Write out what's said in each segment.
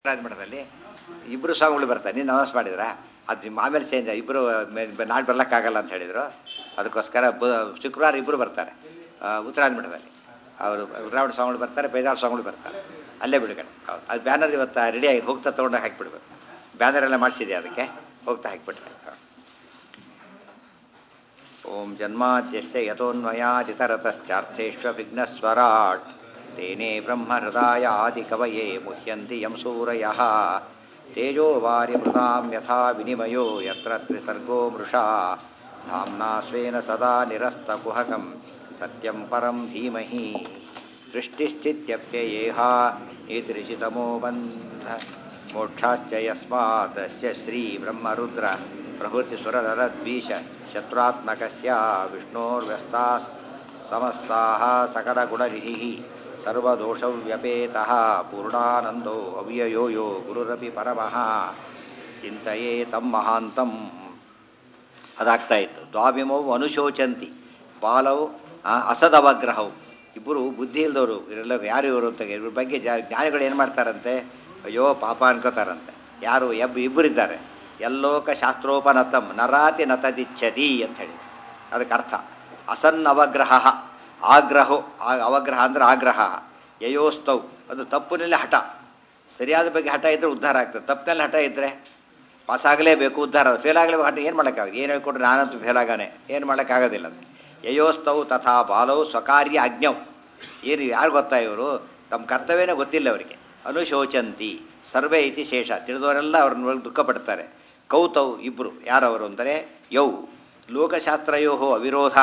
ರಾಜಮಠದಲ್ಲಿ ಇಬ್ಬರು ಸ್ವಾಮಿಗಳು ಬರ್ತಾರೆ ನೀನು ಅನೌನ್ಸ್ ಮಾಡಿದ್ರಾ ಅದು ನಿಮ್ಮ ಆಮೇಲೆ ಚೇಂಜ್ ಇಬ್ಬರು ನಾಳೆ ಬರ್ಲಿಕ್ಕಾಗಲ್ಲ ಅಂತ ಹೇಳಿದರು ಅದಕ್ಕೋಸ್ಕರ ಬ ಶುಕ್ರವಾರ ಇಬ್ಬರು ಬರ್ತಾರೆ ಆ, ಉತ್ತರಾಯಣ ಮಠದಲ್ಲಿ ಅವರು ಉತ್ತರಾಯಣ ಸ್ವಾಮಿಗಳು ಬರ್ತಾರೆ ಬೇಜಾರು ಸ್ವಾಮಿಗಳು ಬರ್ತಾರೆ ಅಲ್ಲೇ ಬಿಡುಗಡೆ ಹೌದು ಅದು ಬ್ಯಾನರ್ ಇವತ್ತು ರೆಡಿ ಆಗಿ ಹೋಗ್ತಾ ತೊಗೊಂಡು ಹಾಕಿಬಿಡ್ಬೇಕು ಬ್ಯಾನರ್ ಎಲ್ಲ ಮಾಡಿಸಿದೆ ಅದಕ್ಕೆ ಹೋಗ್ತಾ ಹಾಕಿಬಿಟ್ರೆ ಓಂ ಜನ್ಮಾದ್ಯಸ್ಯ ಯಥೋನ್ಮಯಾದಿತರತಶ್ಚಾರ್ಥೇಶ್ವ ವಿಘ್ನಸ್ವರಾಟ್ ತೇನೇ ಬ್ರಹ್ಮಹೃದಾಯ ಆದಿಕವಯೇ ಮುಹ್ಯಂತಿ ಯಂ ಸೂರಯಃ ತೇಜೋ ವಾರ್ಯಮೃತಾಂ ಯಥಾ ವಿನಿಮಯೋ ಯತ್ರ ತ್ರಿಸರ್ಗೋ ಮೃಷಾ ಧಾಮ್ನಾ ಸ್ವೇನ ಸದಾ ನಿರಸ್ತಕುಹಕಂ ಸತ್ಯಂ ಪರಂ ಧೀಮಹಿ ಸೃಷ್ಟಿಸ್ಥಿತ್ಯಪ್ಯಯೇಹ ಏತಿರಿಷಿತಮೋ ಬಂಧ ಮೋಕ್ಷಾಶ್ಚ ಯಸ್ಮಾತ್ ತಸ್ಯ ಶ್ರೀ ಬ್ರಹ್ಮರುದ್ರ ಪ್ರಭೃತಿ ಸುರನರದ್ವೀಶ ಶತ್ರುತ್ಮಕಸ್ಯ ವಿಷ್ಣೋರ್ವ್ಯಸ್ತಾಃ ಸಮಸ್ತಾಃ ಸಕಲಗುಣನಿಧಿಃ ಸರ್ವದೋಷವ್ಯಪೇತಃ ಪೂರ್ಣಾನಂದೋ ಅವ್ಯಯೋ ಯೋ ಗುರುರಪಿ ಪರಮಃ ಚಿಂತೆಯೇ ತಂ ಮಹಾಂತಂ ಅದಾಗ್ತಾ ಇತ್ತು ದ್ವಾಭಿಮೌ ಅನುಶೋಚಂತಿ ಬಾಲವು ಆ, ಅಸದವಗ್ರಹವು ಇಬ್ಬರು ಬುದ್ಧಿ ಇಲ್ದವರು ಇವರೆಲ್ಲ ಯಾರು ಇವರು ಅಂತ ಇವ್ರ ಬಗ್ಗೆ ಜಾ ಜ್ಞಾನಿಗಳು ಏನು ಮಾಡ್ತಾರಂತೆ ಅಯ್ಯೋ ಪಾಪ ಅನ್ಕೋತಾರಂತೆ ಯಾರು ಎಬ್ ಇಬ್ಬರಿದ್ದಾರೆ ಎಲ್ಲೋಕ ಶಾಸ್ತ್ರೋಪನತಂ ನರಾತಿ ನತದಿಚ್ಛತಿ ಅಂತ ಹೇಳಿ ಅದಕ್ಕೆ ಅರ್ಥ ಅಸನ್ ಅವಗ್ರಹ ಆಗ್ರಹೋ ಆ ಅವಗ್ರಹ ಅಂದರೆ ಆಗ್ರಹ ಯಯೋಸ್ತೌ ಅದು ತಪ್ಪಿನಲ್ಲಿ ಹಠ ಸರಿಯಾದ ಬಗ್ಗೆ ಹಠ ಇದ್ದರೆ ಉದ್ಧಾರ ಆಗ್ತದೆ ತಪ್ಪಿನಲ್ಲಿ ಹಠ ಇದ್ದರೆ ಪಾಸ್ ಆಗಲೇಬೇಕು ಉದ್ಧಾರ ಫೇಲ್ ಆಗಲೇಬೇಕು ಹಠ ಏನು ಮಾಡೋಕ್ಕಾಗ ಏನು ಹೇಳ್ಕೊಟ್ರೆ ನಾನಂತೂ ಫೇಲ್ ಆಗಾನೆ ಏನು ಮಾಡೋಕ್ಕಾಗೋದಿಲ್ಲ ಅದು ಯಯೋಸ್ತೌ ತಥಾ ಬಾಲವು ಸ್ವಕಾರ್ಯ ಅಜ್ಞವು ಏನು ಯಾರು ಗೊತ್ತಾ ಇವರು ತಮ್ಮ ಕರ್ತವ್ಯನೇ ಗೊತ್ತಿಲ್ಲ ಅವರಿಗೆ ಅನುಶೋಚಂತಿ ಸರ್ವೇ ಇತಿ ಶೇಷ ತಿಳಿದವರೆಲ್ಲ ಅವ್ರನ್ನ ನೋಡಿ ದುಃಖ ಪಡ್ತಾರೆ ಕೌತೌ ಇಬ್ಬರು ಯಾರವರು ಅಂದರೆ ಯೌ ಲೋಕಶಾಸ್ತ್ರಯೋ ಅವಿರೋಧ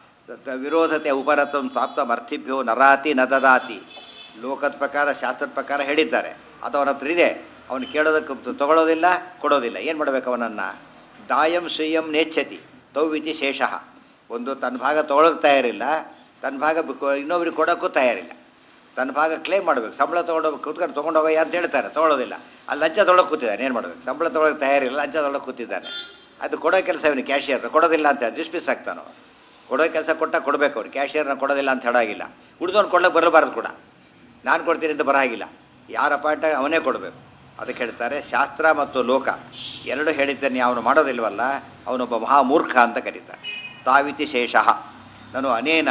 ವಿರೋಧತೆ ಉಪರತಂ ಪ್ರಾಪ್ತಮರ್ಥಿಭ್ಯೋ ನರಾತಿ ನ ದದಾತಿ ಲೋಕದ ಪ್ರಕಾರ ಶಾಸ್ತ್ರದ ಪ್ರಕಾರ ಹೇಳಿದ್ದಾರೆ ಅದು ಅವನ ಹತ್ರ ಇದೆ ಅವನು ಕೇಳೋದಕ್ಕೆ ತ- ತಗೊಳ್ಳೋದಿಲ್ಲ ಕೊಡೋದಿಲ್ಲ ಏನು ಮಾಡಬೇಕು ಅವನನ್ನು ದಾಯಂ ಸ್ವಯಂ ನೇಚ್ಛತಿ ತೌವಿತಿ ಶೇಷಃ ಒಂದು ತನ್ನ ಭಾಗ ತೊಗೊಳೋಕೆ ತಯಾರಿಲ್ಲ ತನ್ನ ಭಾಗ ಬಿಕ್- ಇನ್ನೊಬ್ರಿಗೆ ಕೊಡೋಕ್ಕೂ ತಯಾರಿಲ್ಲ ತನ್ನ ಭಾಗ ಕ್ಲೇಮ್ ಮಾಡಬೇಕು ಸಂಬಳ ತೊಗೊಂಡೋಗಿ ಕೂತ್ಕೊಂಡು ತೊಗೊಂಡೋಗಯ್ಯ ಅಂತ ಹೇಳ್ತಾರೆ ತೊಗೊಳೋದಿಲ್ಲ ಅಲ್ಲಿ ಲಂಚ ತೊಗೊಳಕ್ಕೆ ಕೂತಿದ್ದಾನೆ ಏನು ಮಾಡಬೇಕು ಸಂಬಳ ತೊಗೊಳಕ್ಕೆ ತಯಾರಿಲ್ಲ ಲಂಚ ತೊಗೊಳಕ್ಕೆ ಕೂತಿದ್ದಾನೆ ಅದು ಕೊಡೋ ಕೆಲಸ ಇವನು ಕ್ಯಾಶಿಯರ್ ಕೊಡೋದಿಲ್ಲ ಅಂತ ಡಿಸ್ಮಿಸ್ ಆಗ್ತಾನೋ ಕೊಡೋ ಕೆಲಸ ಕೊಟ್ಟ ಕೊಡಬೇಕು ಅವ್ರು ಕ್ಯಾಶಿಯರ್ನ ಕೊಡೋದಿಲ್ಲ ಅಂತ ಹೇಳಾಗಿಲ್ಲ ಉಳಿದವ್ನು ಕೊಡೋಕೆ ಬರಬಾರ್ದು ಕೂಡ ನಾನು ಕೊಡ್ತೀನಿ ಅಂತ ಬರಾಗಿಲ್ಲ ಯಾರ ಪಾಯಿಂಟ್ ಅವನೇ ಕೊಡಬೇಕು ಅದಕ್ಕೆ ಹೇಳ್ತಾರೆ ಶಾಸ್ತ್ರ ಮತ್ತು ಲೋಕ ಎರಡು ಹೇಳಿದ್ದಾನೆ ಅವನು ಮಾಡೋದಿಲ್ವಲ್ಲ ಅವನೊಬ್ಬ ಮಹಾಮೂರ್ಖ ಅಂತ ಕರೀತಾರೆ ತಾವಿತಿ ಶೇಷಃ ನಾನು ಅನೇನ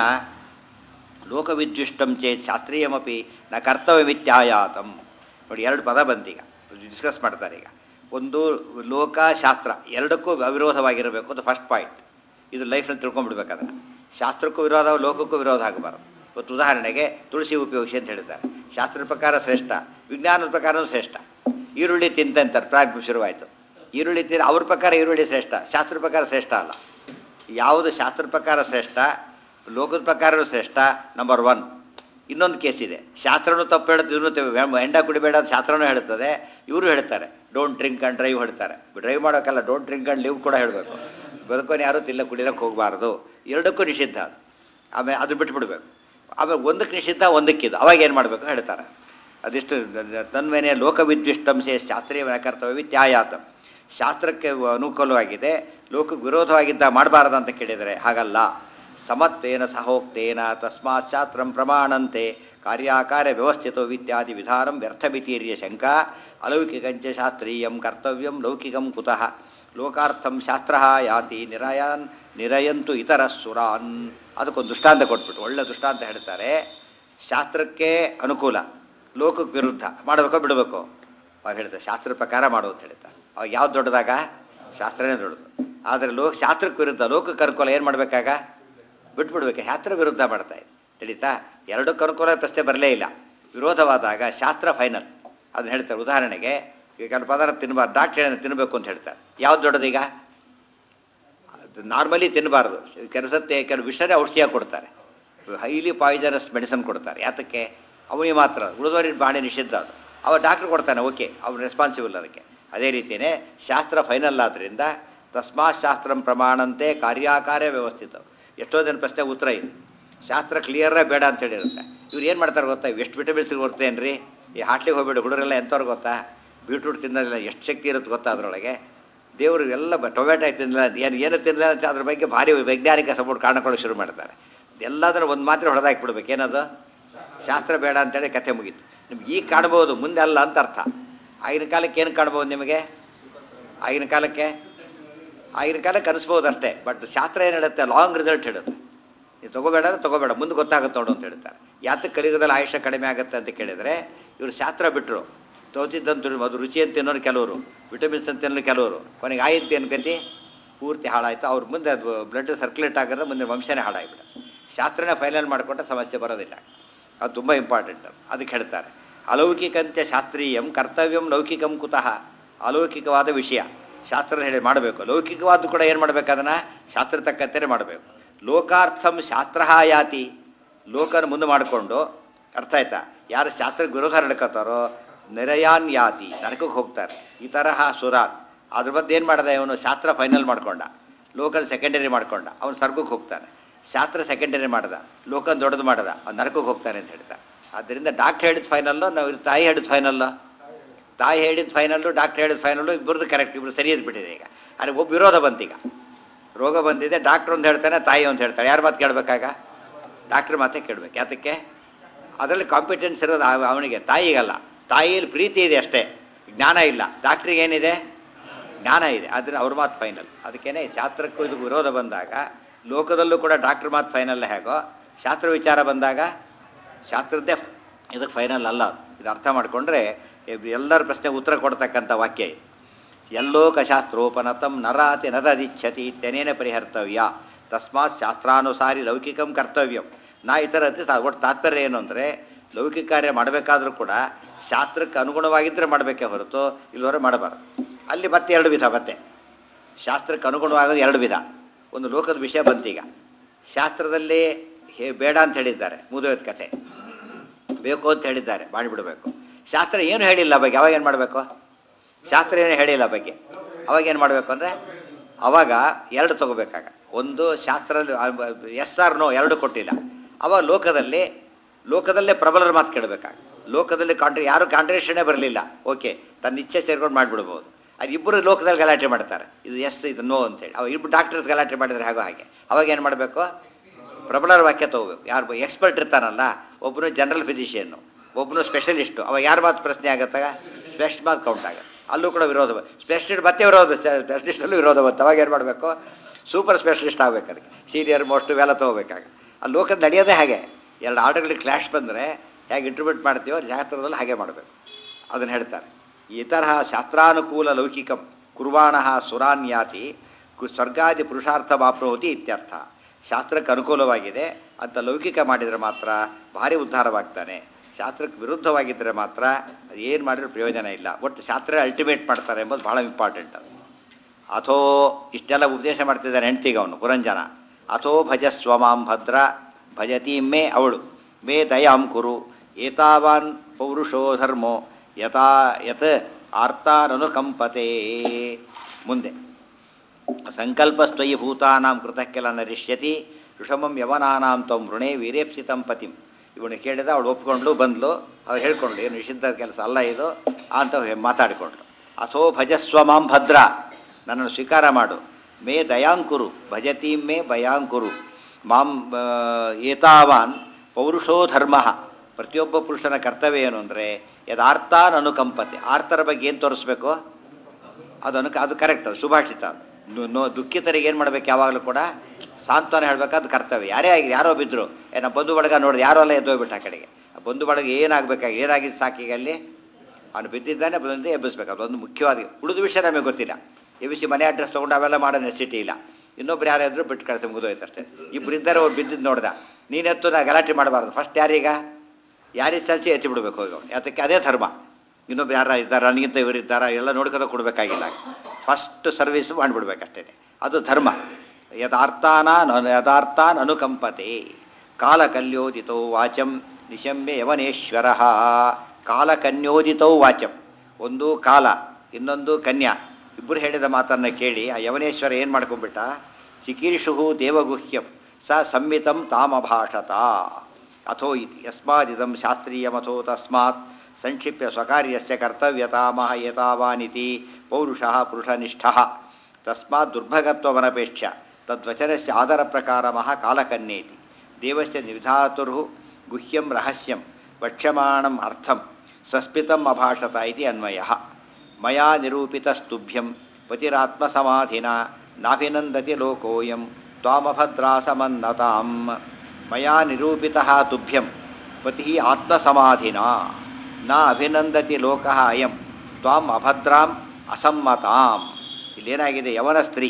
ಲೋಕವಿದ್ಯುಷ್ಟಂ ಚೇತ್ ಶಾಸ್ತ್ರೀಯಮಪಿ ನ ಕರ್ತವ್ಯಮಿತ್ಯಾಯಾತಂ ನೋಡಿ ಎರಡು ಪದ ಬಂತೀಗ ಡಿಸ್ಕಸ್ ಮಾಡ್ತಾರೆ ಈಗ ಒಂದು ಲೋಕ ಶಾಸ್ತ್ರ ಎರಡಕ್ಕೂ ಅವಿರೋಧವಾಗಿರಬೇಕು ಅದು ಫಸ್ಟ್ ಪಾಯಿಂಟ್ ಇದು ಲೈಫ್ನಲ್ಲಿ ತಿಳ್ಕೊಂಡ್ಬಿಡ್ಬೇಕು ಅದನ್ನು ಶಾಸ್ತ್ರಕ್ಕೂ ವಿರೋಧ ಲೋಕಕ್ಕೂ ವಿರೋಧ ಆಗಬಾರ್ದು ಇವತ್ತು ಉದಾಹರಣೆಗೆ ತುಳಸಿ ಉಪಯೋಗಿಸಿ ಅಂತ ಹೇಳಿದ್ದಾರೆ ಶಾಸ್ತ್ರದ ಪ್ರಕಾರ ಶ್ರೇಷ್ಠ ವಿಜ್ಞಾನದ ಪ್ರಕಾರವೂ ಶ್ರೇಷ್ಠ ಈರುಳ್ಳಿ ತಿಂತಂತಾರೆ ಪ್ರಾರಂಭ ಶುರುವಾಯಿತು ಈರುಳ್ಳಿ ತಿನ್ ಅವ್ರ ಪ್ರಕಾರ ಈರುಳ್ಳಿ ಶ್ರೇಷ್ಠ ಶಾಸ್ತ್ರದ ಪ್ರಕಾರ ಶ್ರೇಷ್ಠ ಅಲ್ಲ ಯಾವುದು ಶಾಸ್ತ್ರದ ಪ್ರಕಾರ ಶ್ರೇಷ್ಠ ಲೋಕದ ಪ್ರಕಾರವೂ ಶ್ರೇಷ್ಠ ನಂಬರ್ ಒನ್ ಇನ್ನೊಂದು ಕೇಸ್ ಇದೆ ಶಾಸ್ತ್ರನೂ ತಪ್ಪು ಹೇಳುತ್ತೆ ಇವನು ತಪ್ಪು ಹೆಂಡ ಕುಡಿಬೇಡ ಅಂತ ಶಾಸ್ತ್ರನೂ ಹೇಳ್ತದೆ ಇವರು ಹೇಳ್ತಾರೆ ಡೋಂಟ್ ಡ್ರಿಂಕ್ ಆ್ಯಂಡ್ ಡ್ರೈವ್ ಹೇಳ್ತಾರೆ ಡ್ರೈವ್ ಮಾಡೋಕ್ಕಲ್ಲ ಡೋಂಟ್ ಡ್ರಿಂಕ್ ಆ್ಯಂಡ್ ಲಿವ್ ಕೂಡ ಹೇಳಬೇಕು ಬದುಕೋನು ಯಾರು ತಿಲ್ಲ ಕುಡಿಯೋಕ್ಕೆ ಹೋಗಬಾರ್ದು ಎರಡಕ್ಕೂ ನಿಷಿದ್ಧ ಅದು ಆಮೇಲೆ ಅದು ಬಿಟ್ಬಿಡ್ಬೇಕು ಆಮೇಲೆ ಒಂದಕ್ಕೆ ನಿಷಿದ್ಧ ಒಂದಕ್ಕಿದ್ದು ಅವಾಗ ಏನು ಮಾಡಬೇಕು ಹೇಳ್ತಾರೆ ಅದಿಷ್ಟು ತನ್ಮೇನೆ ಲೋಕವಿದ್ವಿಷ್ಟಂಸೆ ಶಾಸ್ತ್ರೀಯ ಕರ್ತವ್ಯ ತ್ಯಾಯಾತ ಶಾಸ್ತ್ರಕ್ಕೆ ಅನುಕೂಲವಾಗಿದೆ ಲೋಕಕ್ಕೆ ವಿರೋಧವಾಗಿದ್ದ ಮಾಡಬಾರ್ದು ಅಂತ ಕೇಳಿದರೆ ಹಾಗಲ್ಲ ಸಮತ್ವೇನ ಸಹೋಕ್ತೇನ ತಸ್ಮಾತ್ ಶಾಸ್ತ್ರಂ ಪ್ರಮಾಣಂತೆ ಕಾರ್ಯಾಕಾರ್ಯ ವ್ಯವಸ್ಥಿತೋ ಇತ್ಯಾದಿ ವಿಧಾನಂ ವ್ಯರ್ಥಮಿತೀರ್ಯ ಶಂಕಾ ಅಲೌಕಿಕಂಚ ಶಾಸ್ತ್ರೀಯಂ ಕರ್ತವ್ಯಂ ಲೌಕಿಕಂ ಕುತಃ ಲೋಕಾರ್ಥಂ ಶಾಸ್ತ್ರ ಯಾತಿ ನಿರಯಾನ್ ನಿರಯಂತು ಇತರ ಸುರಾನ್ ಅದಕ್ಕೊಂದು ದೃಷ್ಟಾಂತ ಕೊಟ್ಬಿಟ್ಟು ಒಳ್ಳೆ ದೃಷ್ಟಾಂತ ಹೇಳ್ತಾರೆ ಶಾಸ್ತ್ರಕ್ಕೆ ಅನುಕೂಲ ಲೋಕಕ್ಕೆ ವಿರುದ್ಧ ಮಾಡಬೇಕೋ ಬಿಡಬೇಕು ಅವಾಗ ಹೇಳ್ತಾರೆ ಶಾಸ್ತ್ರ ಪ್ರಕಾರ ಮಾಡು ಅಂತ ಹೇಳ್ತಾರೆ ಅವಾಗ ಯಾವ್ದು ದೊಡ್ಡದಾಗ ಶಾಸ್ತ್ರನೇ ದೊಡ್ಡದು ಆದರೆ ಲೋಕ ಶಾಸ್ತ್ರಕ್ಕೆ ವಿರುದ್ಧ ಲೋಕಕ್ಕೆ ಅನುಕೂಲ ಏನು ಮಾಡಬೇಕಾಗ ಬಿಟ್ಬಿಡ್ಬೇಕು ಶಾಸ್ತ್ರ ವಿರುದ್ಧ ಮಾಡ್ತಾ ಇದೆ ತಿಳಿತಾ ಎರಡಕ್ಕೆ ಅನುಕೂಲ ಪ್ರಶ್ನೆ ಬರಲೇ ಇಲ್ಲ ವಿರೋಧವಾದಾಗ ಶಾಸ್ತ್ರ ಫೈನಲ್ ಅದನ್ನ ಹೇಳ್ತಾರೆ ಉದಾಹರಣೆಗೆ ಈಗ ಕೆಲವು ಪದಾರ್ಥ ತಿನ್ನಬಾರ್ದು ಡಾಕ್ಟರ್ ಹೇಳಿದ್ರೆ ತಿನ್ನಬೇಕು ಅಂತ ಹೇಳ್ತಾರೆ ಯಾವ್ದು ದೊಡ್ಡದೀಗ ಅದು ನಾರ್ಮಲಿ ತಿನ್ನಬಾರ್ದು ಕೆಲಸತ್ತೆ ಕೆಲವು ವಿಷಯ ಔಷಧಿಯಾಗಿ ಕೊಡ್ತಾರೆ ಹೈಲಿ ಪಾಯ್ಸನಸ್ ಮೆಡಿಸನ್ ಕೊಡ್ತಾರೆ ಯಾತಕ್ಕೆ ಅವನಿಗೆ ಮಾತ್ರ ಉಳಿದವರಿಗೆ ಭಾಳ ನಿಷಿದ್ಧ ಅದು ಅವ ಡಾಕ್ಟ್ರ್ ಕೊಡ್ತಾನೆ ಓಕೆ ಅವ್ನು ರೆಸ್ಪಾನ್ಸಿಬಲ್ ಅದಕ್ಕೆ ಅದೇ ರೀತಿಯೇ ಶಾಸ್ತ್ರ ಫೈನಲ್ ಆದ್ದರಿಂದ ತಸ್ಮಾತ್ ಶಾಸ್ತ್ರಂ ಪ್ರಮಾಣಂತೆ ಕಾರ್ಯಾಕಾರ್ಯ ವ್ಯವಸ್ಥಿತ ಎಷ್ಟೋ ಜನ ಪ್ರಶ್ನೆ ಉತ್ತರ ಇದೆ ಶಾಸ್ತ್ರ ಕ್ಲಿಯರೇ ಬೇಡ ಅಂತ ಹೇಳಿರುತ್ತೆ ಇವ್ರು ಏನು ಮಾಡ್ತಾರೆ ಗೊತ್ತಾ ಎಷ್ಟು ವಿಟಮಿನ್ಸ್ ಗೊತ್ತೇನು ರೀ ಈ ಹಾಟ್ಲಿಗೆ ಹೋಗ್ಬೇಡಿ ಹುಡುಗರೆಲ್ಲ ಎಂಥವ್ರು ಗೊತ್ತಾ ಬೀಟ್ರೂಟ್ ತಿನ್ನೋದಿಲ್ಲ ಎಷ್ಟು ಶಕ್ತಿ ಇರುತ್ತೆ ಗೊತ್ತಾ ಅದರೊಳಗೆ ದೇವರು ಎಲ್ಲ ಬ- ಟೊಮೆಟೊ ತಿನ್ನಲ್ಲ ಏನು ಏನು ತಿನ್ನಲ್ಲ ಅಂತ ಅದ್ರ ಬಗ್ಗೆ ಭಾರಿ ವೈಜ್ಞಾನಿಕ ಸಪೋರ್ಟ್ ಕಾರಣಕೊಳ್ಳೋಕೆ ಶುರು ಮಾಡ್ತಾರೆ ಎಲ್ಲದರ ಒಂದು ಮಾತ್ರ ಹೊಡೆದಾಕ್ಬಿಡ್ಬೇಕು ಏನದು ಶಾಸ್ತ್ರ ಬೇಡ ಅಂತೇಳಿ ಕಥೆ ಮುಗೀತು ನಿಮ್ಗೆ ಈಗ ಕಾಣ್ಬೋದು ಮುಂದೆ ಅಲ್ಲ ಅಂತ ಅರ್ಥ ಆಗಿನ ಕಾಲಕ್ಕೆ ಏನು ಕಾಣ್ಬೋದು ನಿಮಗೆ ಆಗಿನ ಕಾಲಕ್ಕೆ ಆಗಿನ ಕಾಲಕ್ಕೆ ಅನಿಸ್ಬೋದು ಅಷ್ಟೇ ಬಟ್ ಶಾಸ್ತ್ರ ಏನು ಹೇಳುತ್ತೆ ಲಾಂಗ್ ರಿಸಲ್ಟ್ ಹೇಳುತ್ತೆ ನೀವು ತೊಗೋಬೇಡ ಅಂದ್ರೆ ತೊಗೋಬೇಡ ಮುಂದೆ ಗೊತ್ತಾಗುತ್ತೆ ನೋಡು ಅಂತ ಹೇಳ್ತಾರೆ ಯಾತಕ್ಕೆ ಕಲಿಯುಗದಲ್ಲಿ ಆಯುಷ್ಯ ಕಡಿಮೆ ಆಗುತ್ತೆ ಅಂತ ಕೇಳಿದರೆ ಇವರು ಶಾಸ್ತ್ರ ಬಿಟ್ಟರು ತೋಚಿದ್ದಂತ ಅದು ರುಚಿ ಅಂತ ತಿನ್ನೋರು ಕೆಲವರು ವಿಟಮಿನ್ಸ್ ಅಂತ ತಿನ್ನೋರು ಕೆಲವರು ಕೊನೆಗೆ ಆಯ್ತು ಅನ್ಕತಿ ಪೂರ್ತಿ ಹಾಳಾಯಿತು ಅವ್ರ ಮುಂದೆ ಅದು ಬ್ಲಡ್ ಸರ್ಕ್ಯುಲೇಟ್ ಆಗಿದ್ರೆ ಮುಂದೆ ವಂಶನೇ ಹಾಳಾಗಿಬಿಡ ಶಾಸ್ತ್ರನೇ ಫೈನಲ್ ಮಾಡಿಕೊಂಡ್ರೆ ಸಮಸ್ಯೆ ಬರೋದಿಲ್ಲ ಅದು ತುಂಬ ಇಂಪಾರ್ಟೆಂಟ್ ಅದಕ್ಕೆ ಹೇಳ್ತಾರೆ ಅಲೌಕಿಕಂತ್ಯ ಶಾಸ್ತ್ರೀಯಂ ಕರ್ತವ್ಯಂ ಲೌಕಿಕಂ ಕುತಃ ಅಲೌಕಿಕವಾದ ವಿಷಯ ಶಾಸ್ತ್ರ ಹೇಳಿ ಮಾಡಬೇಕು ಲೌಕಿಕವಾದ್ದು ಕೂಡ ಏನು ಮಾಡಬೇಕು ಅದನ್ನು ಶಾಸ್ತ್ರ ತಕ್ಕಂತೆಯೇ ಮಾಡಬೇಕು ಲೋಕಾರ್ಥಂ ಶಾಸ್ತ್ರ ಯಾತಿ ಲೋಕನ ಮುಂದೆ ಮಾಡಿಕೊಂಡು ಅರ್ಥ ಆಯ್ತಾ ಯಾರು ಶಾಸ್ತ್ರಕ್ಕೆ ವಿರೋಧ ನಡ್ಕೋತಾರೋ ನೆರೆಯಾನ್ ಯಾತಿ ನರಕಕ್ಕೆ ಹೋಗ್ತಾರೆ ಈ ತರಹ ಸುರಾನ್ ಅದ್ರ ಬಗ್ಗೆ ಏನು ಮಾಡಿದೆ ಅವನು ಶಾಸ್ತ್ರ ಫೈನಲ್ ಮಾಡ್ಕೊಂಡ ಲೋಕನ್ ಸೆಕೆಂಡರಿ ಮಾಡ್ಕೊಂಡ ಅವನು ಸರ್ಗಕ್ಕೆ ಹೋಗ್ತಾನೆ ಶಾಸ್ತ್ರ ಸೆಕೆಂಡರಿ ಮಾಡ್ದ ಲೋಕನ್ ದೊಡ್ಡದು ಮಾಡ್ದ ಅವ್ನು ನರಕಕ್ಕೆ ಹೋಗ್ತಾನೆ ಅಂತ ಹೇಳ್ತಾರೆ ಆದ್ದರಿಂದ ಡಾಕ್ಟ್ರ್ ಹೇಳಿದ ಫೈನಲ್ಲು ನಾವು ತಾಯಿ ಹೇಳಿದ ಫೈನಲ್ಲು ತಾಯಿ ಹೇಳಿದ ಫೈನಲ್ಲು ಡಾಕ್ಟ್ರ್ ಹೇಳಿದ ಫೈನಲ್ಲು ಇಬ್ಬರದ್ದು ಕರೆಕ್ಟ್ ಇಬ್ಬರು ಸರಿಯಾದ ಬಿಟ್ಟಿದೆ ಈಗ ಆದರೆ ಒಬ್ಬ ವಿರೋಧ ಬಂತೀಗ ರೋಗ ಬಂದಿದೆ ಡಾಕ್ಟ್ರ್ ಒಂದು ಹೇಳ್ತಾನೆ ತಾಯಿ ಒಂದು ಹೇಳ್ತಾಳೆ ಯಾರು ಮಾತು ಕೇಳಬೇಕಾಗ ಡಾಕ್ಟ್ರ್ ಮಾತೇ ಕೇಳಬೇಕು ಯಾತಕ್ಕೆ ಅದರಲ್ಲಿ ಕಾಂಪಿಟೆನ್ಸ್ ಇರೋದು ಅವ- ಅವನಿಗೆ ತಾಯಿಗಲ್ಲ ತಾಯಿಯಲ್ಲಿ ಪ್ರೀತಿ ಇದೆ ಅಷ್ಟೇ ಜ್ಞಾನ ಇಲ್ಲ ಡಾಕ್ಟ್ರಿಗೆ ಏನಿದೆ ಜ್ಞಾನ ಇದೆ ಆದರೆ ಅವ್ರ ಮಾತು ಫೈನಲ್ ಅದಕ್ಕೇನೆ ಶಾಸ್ತ್ರಕ್ಕೂ ಇದು ವಿರೋಧ ಬಂದಾಗ ಲೋಕದಲ್ಲೂ ಕೂಡ ಡಾಕ್ಟ್ರ್ ಮಾತು ಫೈನಲ್ ಹೇಗೋ ಶಾಸ್ತ್ರ ವಿಚಾರ ಬಂದಾಗ ಶಾಸ್ತ್ರದ್ದೇ ಇದಕ್ಕೆ ಫೈನಲ್ ಅಲ್ಲ ಅದು. ಇದು ಅರ್ಥ ಮಾಡಿಕೊಂಡ್ರೆ ಎಲ್ಲರ ಪ್ರಶ್ನೆಗೆ ಉತ್ತರ ಕೊಡ್ತಕ್ಕಂಥ ವಾಕ್ಯ ಇದು ಯಲ್ಲೋಕಶಾಸ್ತ್ರೋಪನತಂ ನರಾತಿ ನರದಿಚ್ಛತಿ ಇತ್ಯನೇನ ಪರಿಹರ್ತವ್ಯ ತಸ್ಮಾತ್ ಶಾಸ್ತ್ರಾನುಸಾರಿ ಲೌಕಿಕಂ ಕರ್ತವ್ಯಂ ನಾ ಇತರ ಒಟ್ಟು ತಾತ್ಪರ್ಯ ಏನು ಅಂದರೆ ಲೌಕಿಕ ಕಾರ್ಯ ಮಾಡಬೇಕಾದ್ರೂ ಕೂಡ ಶಾಸ್ತ್ರಕ್ಕೆ ಅನುಗುಣವಾಗಿದ್ದರೆ ಮಾಡಬೇಕೇ ಹೊರತು ಇಲ್ಲಿವರೆ ಮಾಡಬಾರ್ದು ಅಲ್ಲಿ ಮತ್ತೆ ಎರಡು ವಿಧ ಮತ್ತೆ ಶಾಸ್ತ್ರಕ್ಕೆ ಅನುಗುಣವಾಗೋದು ಎರಡು ವಿಧ ಒಂದು ಲೋಕದ ವಿಷಯ ಬಂತೀಗ ಶಾಸ್ತ್ರದಲ್ಲಿ ಹೇ ಬೇಡ ಅಂತ ಹೇಳಿದ್ದಾರೆ ಮುದುವೆದ ಕಥೆ ಬೇಕು ಅಂತ ಹೇಳಿದ್ದಾರೆ ಮಾಡಿಬಿಡಬೇಕು ಶಾಸ್ತ್ರ ಏನು ಹೇಳಿಲ್ಲ ಬಗ್ಗೆ ಅವಾಗ ಏನು ಮಾಡಬೇಕು ಶಾಸ್ತ್ರ ಏನು ಹೇಳಿಲ್ಲ ಬಗ್ಗೆ ಅವಾಗ ಏನು ಮಾಡಬೇಕು ಅಂದರೆ ಅವಾಗ ಎರಡು ತಗೋಬೇಕಾಗ ಒಂದು ಶಾಸ್ತ್ರ ಎಸ್ ಆರ್ ನೋ ಎರಡು ಕೊಟ್ಟಿಲ್ಲ ಅವಾಗ ಲೋಕದಲ್ಲಿ ಲೋಕದಲ್ಲೇ ಪ್ರಬಲರ ಮಾತು ಕೇಳಬೇಕಾಗ ಲೋಕದಲ್ಲಿ ಕಾಂಟ್ರಿ ಯಾರು ಕಾಂಟ್ರಿಬ್ಯೂಷನೇ ಬರಲಿಲ್ಲ ಓಕೆ ತನ್ನ ಇಚ್ಛೆ ಸೇರ್ಕೊಂಡು ಮಾಡಿಬಿಡ್ಬೋದು ಅದು ಇಬ್ಬರು ಲೋಕದಲ್ಲಿ ಗಲಾಟೆ ಮಾಡ್ತಾರೆ ಇದು ಎಸ್ ಇದು ನೋ ಅಂತೇಳಿ ಅವಾಗ ಇಬ್ಬರು ಡಾಕ್ಟರ್ಸ್ ಗಲಾಟೆ ಮಾಡಿದರೆ ಹಾಗೋ ಹಾಗೆ ಅವಾಗ ಏನು ಮಾಡಬೇಕು ಪ್ರಬಲರ ವಾಕ್ಯ ತಗೋಬೇಕು ಯಾರು ಎಕ್ಸ್ಪರ್ಟ್ ಇರ್ತಾನಲ್ಲ ಒಬ್ಬನು ಜನರಲ್ ಫಿಸಿಷಿಯನ್ನು ಒಬ್ಬನು ಸ್ಪೆಷಲಿಸ್ಟು ಅವಾಗ ಯಾರ ಮಾತು ಪ್ರಶ್ನೆ ಆಗತ್ತಾಗ ಸ್ಪೆಷಲ್ ಮಾತು ಕೌಂಟ್ ಆಗುತ್ತೆ ಅಲ್ಲೂ ಕೂಡ ವಿರೋಧ ಸ್ಪೆಷಲಿಸ್ಟ್ ಮತ್ತೆ ವಿರೋಧ ಸ್ಪೆಷಲಿಸ್ಟಲ್ಲೂ ವಿರೋಧ ಬರುತ್ತೆ ಅವಾಗ ಏನು ಮಾಡಬೇಕು ಸೂಪರ್ ಸ್ಪೆಷಲಿಸ್ಟ್ ಆಗಬೇಕು ಅದಕ್ಕೆ ಸೀನಿಯರ್ ಮೋಸ್ಟ್ ಇವೆಲ್ಲ ತೊಗೋಬೇಕಾಗ ಅಲ್ಲಿ ಲೋಕದ ನಡೆಯೋದೇ ಹಾಗೆ ಎರಡು ಆರ್ಡರ್ಗಳಿಗೆ ಕ್ಲಾಶ್ ಬಂದರೆ ಹೇಗೆ ಇಂಟರ್ಪ್ರಿಟ್ ಮಾಡ್ತೀವೋ ಶಾಸ್ತ್ರದಲ್ಲಿ ಹಾಗೆ ಮಾಡಬೇಕು ಅದನ್ನು ಹೇಳ್ತಾರೆ ಈ ತರಹ ಶಾಸ್ತ್ರಾನುಕೂಲ ಲೌಕಿಕಂ ಕುರ್ವಾಣ ಸುರಾನ್ಯಾತಿ ಕು- ಸ್ವರ್ಗಾದಿ ಪುರುಷಾರ್ಥ ಮಾಪ್ನೋತಿ ಇತ್ಯರ್ಥ ಶಾಸ್ತ್ರಕ್ಕೆ ಅನುಕೂಲವಾಗಿದೆ ಅಂತ ಲೌಕಿಕ ಮಾಡಿದರೆ ಮಾತ್ರ ಭಾರಿ ಉದ್ಧಾರವಾಗ್ತಾನೆ ಶಾಸ್ತ್ರಕ್ಕೆ ವಿರುದ್ಧವಾಗಿದ್ದರೆ ಮಾತ್ರ ಏನು ಮಾಡಿದ್ರೂ ಪ್ರಯೋಜನ ಇಲ್ಲ ಒಟ್ಟು ಶಾಸ್ತ್ರ ಅಲ್ಟಿಮೇಟ್ ಮಾಡ್ತಾರೆ ಎಂಬುದು ಭಾಳ ಇಂಪಾರ್ಟೆಂಟ್ ಅದು ಅಥೋ ಇಷ್ಟೆಲ್ಲ ಉಪದೇಶ ಮಾಡ್ತಿದ್ದಾನೆ ಹೆಂಡ್ತಿಗೆ ಅವನು ಪುರಂಜನ ಅಥೋ ಭಜಸ್ವ ಮಾಂ ಭದ್ರ ಭಜತಿ ಮೇ ಅವಳು ಮೇ ದಯಾಂ ಕುರು ಏತಾವಾನ್ ಪೌರುಷೋ ಧರ್ಮೋ ಯಥಾ ಯತ್ ಆರ್ತಾನನುಕಂಪತೆ ಮುಂದೆ ಸಂಕಲ್ಪಸ್ತ್ವಯಿ ಭೂತಾನಾಂ ಕೃತಕ್ಕೆಲ ನರಿಷ್ಯತಿ ಋಷಮಂ ಯವನಾನಾಂ ತ್ವಂ ಋಣೇ ವೀರೇಪ್ಸಿತಂ ಪತಿಂ ಇವನು ಕೇಳಿದ ಅವಳು ಒಪ್ಕೊಂಡ್ಲು ಬಂದ್ಲು ಅವ್ರು ಹೇಳ್ಕೊಂಡ್ಲು ಏನು ನಿಷಿದ್ಧ ಕೆಲಸ ಅಲ್ಲ ಇದು ಅಂತ ಹೇ- ಮಾತಾಡಿಕೊಂಡ್ಲು ಅಥೋ ಭಜಸ್ವ ಮಾಂ ಭದ್ರ ನನ್ನನ್ನು ಸ್ವೀಕಾರ ಮಾಡು ಮೇ ದಯಾಂಕುರು ಭಜತಿ ಮೇ ಭಯಾಂಕುರು ಮಾಂ ಆ, ಏತಾವಾನ್ ಪೌರುಷೋ ಧರ್ಮ ಪ್ರತಿಯೊಬ್ಬ ಪುರುಷನ ಕರ್ತವ್ಯ ಏನು ಅಂದರೆ ಯದಾರ್ಥಾನ್ ಅನುಕಂಪತೆ ಆರ್ತರ ಬಗ್ಗೆ ಏನು ತೋರಿಸ್ಬೇಕು ಅದನ್ನು ಅದು ಕರೆಕ್ಟ್ ಅದು ಸುಭಾಷಿತ ನು- ನೋ ದುಃಖಿತರಿಗೆ ಏನು ಮಾಡ್ಬೇಕು ಯಾವಾಗಲೂ ಕೂಡ ಸಾಂತ್ವನ ಹೇಳ್ಬೇಕಾದ ಕರ್ತವ್ಯ ಯಾರೇ ಆಗಿ ಯಾರೋ ಬಿದ್ದರು ಏ ನಮ್ಮ ಬಂಧು ಬಳಗ ನೋಡಿದ್ರೆ ಯಾರೋ ಅಲ್ಲ ಎದ್ದೋಗ್ಬಿಟ್ಟು ಆ ಕಡೆಗೆ ಆ ಬಂಧು ಬಳಗ ಏನಾಗಬೇಕಾಗಿ ಏನಾಗಿದ್ದು ಸಾಕೀಗ ಅಲ್ಲಿ ಅವನು ಬಿದ್ದಿದ್ದಾನೆ ಬಂದು ಎಬ್ಬಿಸ್ಬೇಕು ಅದೊಂದು ಮುಖ್ಯವಾದ ಉಳಿದ ವಿಷಯ ನಮಗೆ ಗೊತ್ತಿಲ್ಲ ಎಬ್ಬಿಸಿ ಮನೆ ಅಡ್ರೆಸ್ ತೊಗೊಂಡು ಅವೆಲ್ಲ ಮಾಡೋ ನೆಸಿಟಿ ಇಲ್ಲ ಇನ್ನೊಬ್ರು ಯಾರಾದರೂ ಬಿಟ್ಟು ಕಳಿಸಿ ಮುಗಿದೋಯ್ತು ಅಷ್ಟೇ ಇಬ್ರು ಇದ್ದಾರೆ ಅವ್ರು ಬಿದ್ದಿದ್ದು ನೋಡ್ದ ನೀನೆತ್ತು ನಾ ಗಲಾಟೆ ಮಾಡಬಾರ್ದು ಫಸ್ಟ್ ಯಾರೀಗ ಯಾರಿಗೆ ಸಲ್ಚಿ ಎತ್ತಿ ಬಿಡ್ಬೇಕು ಹೋಗಿ ಅವ್ನು ಯಾತಕ್ಕೆ ಅದೇ ಧರ್ಮ ಇನ್ನೊಬ್ರು ಯಾರ ಇದ್ದಾರ ನನಗಿಂತ ಇವರು ಇದ್ದಾರ ಎಲ್ಲ ನೋಡ್ಕೊಂಡು ಕೊಡಬೇಕಾಗಿಲ್ಲ ಫಸ್ಟ್ ಸರ್ವಿಸ್ ಮಾಡಿಬಿಡ್ಬೇಕಷ್ಟೇ ಅದು ಧರ್ಮ ಯಥಾರ್ಥಾನ ಯಥಾರ್ಥಾನ್ ಅನುಕಂಪತೆ ಕಾಲಕಲ್ಯೋದಿತೋ ವಾಚಂ ನಿಶಮ್ಯ ಯವನೇಶ್ವರ ಕಾಲಕನ್ಯೋದಿತೌ ವಾಚಂ ಒಂದು ಕಾಲ ಇನ್ನೊಂದು ಕನ್ಯಾ ಇಬ್ಬರು ಹೇಳಿದ ಮಾತನ್ನು ಕೇಳಿ ಆ ಯವನೇಶ್ವರ ಏನು ಮಾಡ್ಕೊಂಡ್ಬಿಟ್ಟ ಚಿಕೀರ್ಷು ದೇವಗುಹ್ಯಂ ಸ ಸಂಮಿತಂ ತಾಮಭಾಷತ ಅಥೋ ಇತಿ ಯಸ್ಮಾದಿದಂ ಶಾಸ್ತ್ರೀಯಮಥೋ ತಸ್ಮಾತ್ ಸಂಕ್ಷಿಪ್ಯ ಸ್ವಕಾರ್ಯಸ್ಯ ಕರ್ತವ್ಯತಾಮಹ ಯತಾವಾನಿತಿ ಪೌರುಷಃ ಪುರುಷನಿಷ್ಠಃ ತಸ್ಮಾತ್ ದುರ್ಭಗತ್ವಮನಪೇಕ್ಷ ತದ್ವಚನಸ್ಯ ಆದರ ಪ್ರಕಾರಮಃ ಕಾಲಕನ್ಯೇತಿ ದೇವಸ್ಯ ನಿರ್ಧಾತುರ್ಹು ಗುಹ್ಯಂ ರಹಸ್ಯಂ ವಕ್ಷ್ಯಮಾಣಂ ಅರ್ಥಂ ಸಸ್ಮಿತಂ ಅಭಾಷತ ಇತಿ ಅನ್ವಯಃ ಮಯಾ ನಿರೂಪಿತಸ್ತುಭ್ಯಂ ಪತಿರಾತ್ಮಸಮಾಧಿನ ನಾಭಿನಂದತಿ ಲೋಕೋಯಂ ತ್ವಾಮಭದ್ರಾಸಮನ್ನತಾಂ ಮಯಾ ನಿರೂಪಿತಃ ತುಭ್ಯಂ ಪತಿ ಆತ್ಮಸಮಾಧಿನ ನ ಅಭಿನಂದತಿ ಲೋಕಃ ಅಯಂ ತ್ವಾಂ ಅಭದ್ರಾಂ ಅಸಮ್ಮತಾಂ ಇಲ್ಲೇನಾಗಿದೆ ಯವನ ಸ್ತ್ರೀ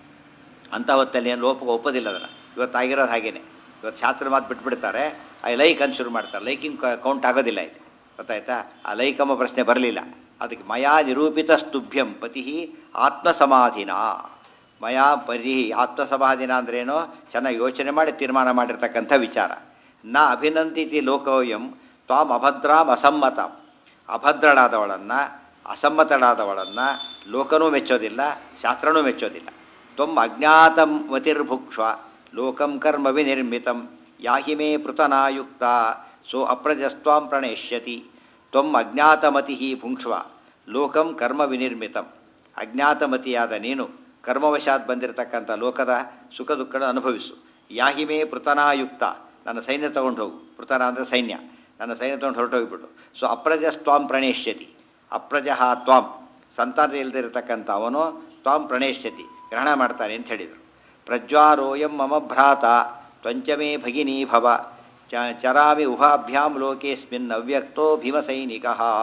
ಅಂಥ ಹೊತ್ತಲ್ಲಿ ಏನು ಲೋಪ ಒಪ್ಪೋದಿಲ್ಲ ಅದನ್ನು ಇವತ್ತು ಆಗಿರೋದು ಹಾಗೇನೆ ಇವತ್ತು ಶಾಸ್ತ್ರ ಮಾತು ಬಿಟ್ಬಿಡ್ತಾರೆ ಆ ಲೈಕ್ ಅಂತ ಶುರು ಮಾಡ್ತಾರೆ ಲೈಕಿಂಗ್ ಕೌಂಟ್ ಆಗೋದಿಲ್ಲ ಇದು ಗೊತ್ತಾಯ್ತಾ ಆ ಲೈಕಮ್ಮ ಪ್ರಶ್ನೆ ಬರಲಿಲ್ಲ ಅದಕ್ಕೆ ಮಯಾ ನಿರೂಪಿತ ಸ್ತುಭ್ಯಂ ಪತಿ ಆತ್ಮಸಮಾಧಿನ ಮಯಾ ಪರಿ ಆತ್ಮಸಮಾಧಿನ ಅಂದ್ರೇನೋ ಚೆನ್ನಾಗಿ ಯೋಚನೆ ಮಾಡಿ ತೀರ್ಮಾನ ಮಾಡಿರ್ತಕ್ಕಂಥ ವಿಚಾರ ನ ಅಭಿನಂದಿತಿ ಲೋಕೋಯಂ ತ್ವಾಂ ಅಭದ್ರಾಂ ಅಸಮ್ಮತಾಂ ಅಭದ್ರಳಾದವಳನ್ನು ಅಸಮ್ಮತಳಾದವಳನ್ನು ಲೋಕನೂ ಮೆಚ್ಚೋದಿಲ್ಲ ಶಾಸ್ತ್ರನೂ ಮೆಚ್ಚೋದಿಲ್ಲ ತ್ವಂ ಅಜ್ಞಾತಂ ಮತಿರ್ಭುಕ್ಷ್ವ ಲೋಕಂ ಕರ್ಮ ವಿನಿರ್ಮಿತಂ ಯಾಹಿ ಮೇ ಪೃತನಾಯುಕ್ತ ಸೋ ಅಪ್ರಜಸ್ತ್ವಾಂ ಪ್ರಣೇಷ್ಯತಿ ತ್ವಂ ಅಜ್ಞಾತಮತಿ ಭುಂಕ್ಷ್ವ ಲೋಕಂ ಕರ್ಮ ವಿನಿರ್ಮಿತಂ ಅಜ್ಞಾತಮತಿಯಾದ ನೀನು ಕರ್ಮವಶಾತ್ ಬಂದಿರತಕ್ಕಂಥ ಲೋಕದ ಸುಖ ದುಃಖದ ಅನುಭವಿಸು ಯಾಹಿ ಮೇ ಪೃತನಾಯುಕ್ತ ನನ್ನ ಸೈನ್ಯ ತಗೊಂಡು ಹೋಗು ಪೃತನ ಅಂದರೆ ಸೈನ್ಯ ನನ್ನ ಸೈನ್ಯ ತಗೊಂಡು ಹೊರಟೋಗ್ಬಿಟ್ಟು ಸೊ ಅಪ್ರಜಸ್ತ್ವಾಂ ಪ್ರಣೇಷ್ಯತಿ ಅಪ್ರಜಃ ತ್ವಾಂ ಸಂತಾನ ಇಲ್ಲದಿರತಕ್ಕಂಥ ಅವನು ತ್ವಾಂ ಪ್ರಣೇಷ್ಯತಿ ಗ್ರಹಣ ಮಾಡ್ತಾನೆ ಅಂತ ಹೇಳಿದರು ಪ್ರಜ್ವಾರೋಯಂ ಮಮ ಭ್ರಾತ ತ್ವಂಚಮೇ ಭಗಿನೀ ಭವ ಚ ಚರಾಮಿ ಉಭಾಭ್ಯಾಂ ಲೋಕೇಸ್ಮಿನ್ ಅವ್ಯಕ್ತೋ ಭೀಮಸೈನಿಕ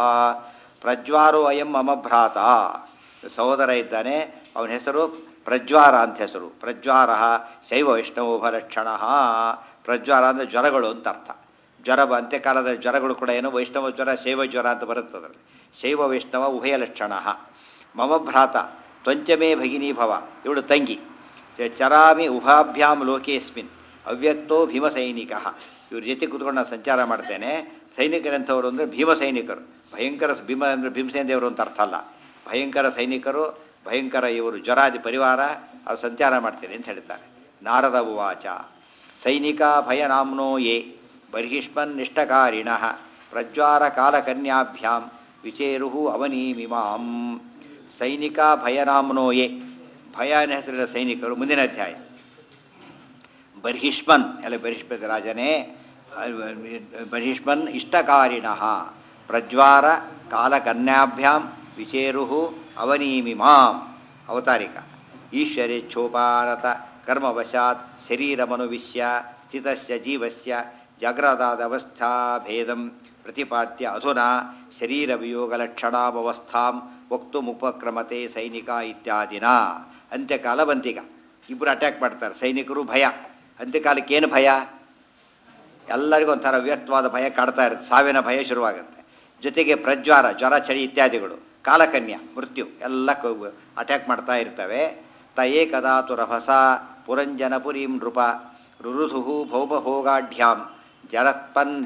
ಪ್ರಜ್ವಾರೋ ಅಯಂ ಮಮ ಭ್ರಾತ ಸಹೋದರ ಇದ್ದಾನೆ ಅವನ ಹೆಸರು ಪ್ರಜ್ವಾರ ಅಂತ ಹೆಸರು ಪ್ರಜ್ವಾರ ಶೈವ ವೈಷ್ಣವೋಭಲಕ್ಷಣ ಪ್ರಜ್ವಾರ ಅಂದರೆ ಜ್ವರಗಳು ಅಂತ ಅರ್ಥ ಜ್ವರ ಬ- ಅಂತ್ಯಕಾಲದ ಜ್ವರಗಳು ಕೂಡ ಏನು ವೈಷ್ಣವ ಜ್ವರ ಶೈವ ಜ್ವರ ಅಂತ ಬರುತ್ತೆ ಅದರಲ್ಲಿ ಶೈವ ವೈಷ್ಣವ ಉಭಯ ಲಕ್ಷಣ ಮಮ ಭ್ರಾತ ತ್ವಂಚಮೇ ಭಗಿನಿ ಭವ ಇವಳು ತಂಗಿ ಚ- ಚರಾಮಿ ಉಭಾಭ್ಯಾಂ ಲೋಕೇಸ್ಮಿನ್ ಅವ್ಯಕ್ತೋ ಭೀಮಸೈನಿಕ ಇವ್ರ ಜೊತೆ ಕೂತ್ಕೊಂಡು ನಾನು ಸಂಚಾರ ಮಾಡ್ತೇನೆ ಸೈನಿಕರಂಥವ್ರು ಅಂದರೆ ಭೀಮ ಸೈನಿಕರು ಭಯಂಕರ ಸ- ಭೀಮ ಅಂದರೆ ಭೀಮಸೇನ ದೇವರು ಅಂತ ಅರ್ಥ ಅಲ್ಲ ಭಯಂಕರ ಸೈನಿಕರು ಭಯಂಕರ ಇವರು ಜ್ವರಾದಿ ಪರಿವಾರ ಅವ್ರು ಸಂಚಾರ ಮಾಡ್ತೇನೆ ಅಂತ ಹೇಳ್ತಾರೆ ನಾರದ ಉವಾಚ ಸೈನಿಕ ಭಯನಾಮ್ನೋ ಯೇ ಬರ್ಹಿಷ್ಮನ್ ನಿಷ್ಠಕಾರಿಣ ಪ್ರಜ್ವಾರ ಕಾಲಕನ್ಯಾಭ್ಯಾಂ ವಿಚೇರು ಅವನೀಮಿಮಾಂ ಸೈನಿಕ ಭಯನಾಮ್ನೋ ಯೇ ಭಯ ಅನ್ನೋ ಹೆಸರಿನ ಸೈನಿಕರು ಮುಂದಿನ ಅಧ್ಯಾಯ ಬರ್ಹಿಷ್ಮನ್ ಎಲ್ಲ ಬಹಿಷ್ಮದ ರಾಜನೇ ಬರ್ಹಿಷ್ಮನ್ ಇಷ್ಟಕಾರಿಣ ಪ್ರಜ್ವಾರ ಕಾಲಕನ್ಯಾಭ್ಯಾಂ ವಿಚೇರು ಅವನೀಮಿಮಾಂ ಅವತಾರಿಕ ಈಶ್ವರೇಚ್ಛೋಪಾನತ ಕರ್ಮವಶಾತ್ ಶರೀರಮನುವಿಶ್ಯ ಸ್ಥಿತಸ್ಯ ಜೀವಸ್ಯ ಜಾಗ್ರದಾದವಸ್ಥಾಭೇದಂ ಪ್ರತಿಪಾದ್ಯ ಅಧುನಾ ಶರೀರವಿಯೋಗಲಕ್ಷಣಾವಸ್ಥಾಂ ವಕ್ತುಮುಪಕ್ರಮತೆ ಸೈನಿಕ ಇತ್ಯಾದಿನ ಅಂತ್ಯಕಾಲ ಬಂತೀಗ ಇಬ್ಬರು ಅಟ್ಯಾಕ್ ಮಾಡ್ತಾರೆ ಸೈನಿಕರು ಭಯ ಅಂತ್ಯಕಾಲಕ್ಕೆ ಏನು ಭಯ ಎಲ್ಲರಿಗೂ ಒಂಥರ ವ್ಯಕ್ತವಾದ ಭಯ ಕಾಡ್ತಾ ಇರುತ್ತೆ ಸಾವಿನ ಭಯ ಶುರುವಾಗುತ್ತೆ ಜೊತೆಗೆ ಪ್ರಜ್ವಾರ ಜ್ವರ ಚಳಿ ಇತ್ಯಾದಿಗಳು ಕಾಲಕನ್ಯ ಮೃತ್ಯು ಎಲ್ಲ ಅಟ್ಯಾಕ್ ಮಾಡ್ತಾ ಇರ್ತವೆ ತ ಏಕದಾತು ರಭಸ ಪುರಂಜನಪುರೀಂ ನೃಪ ರುರುಧು ಭೌಮಭೋಗಾಢ್ಯಾಂ ಜರತ್ಪನ್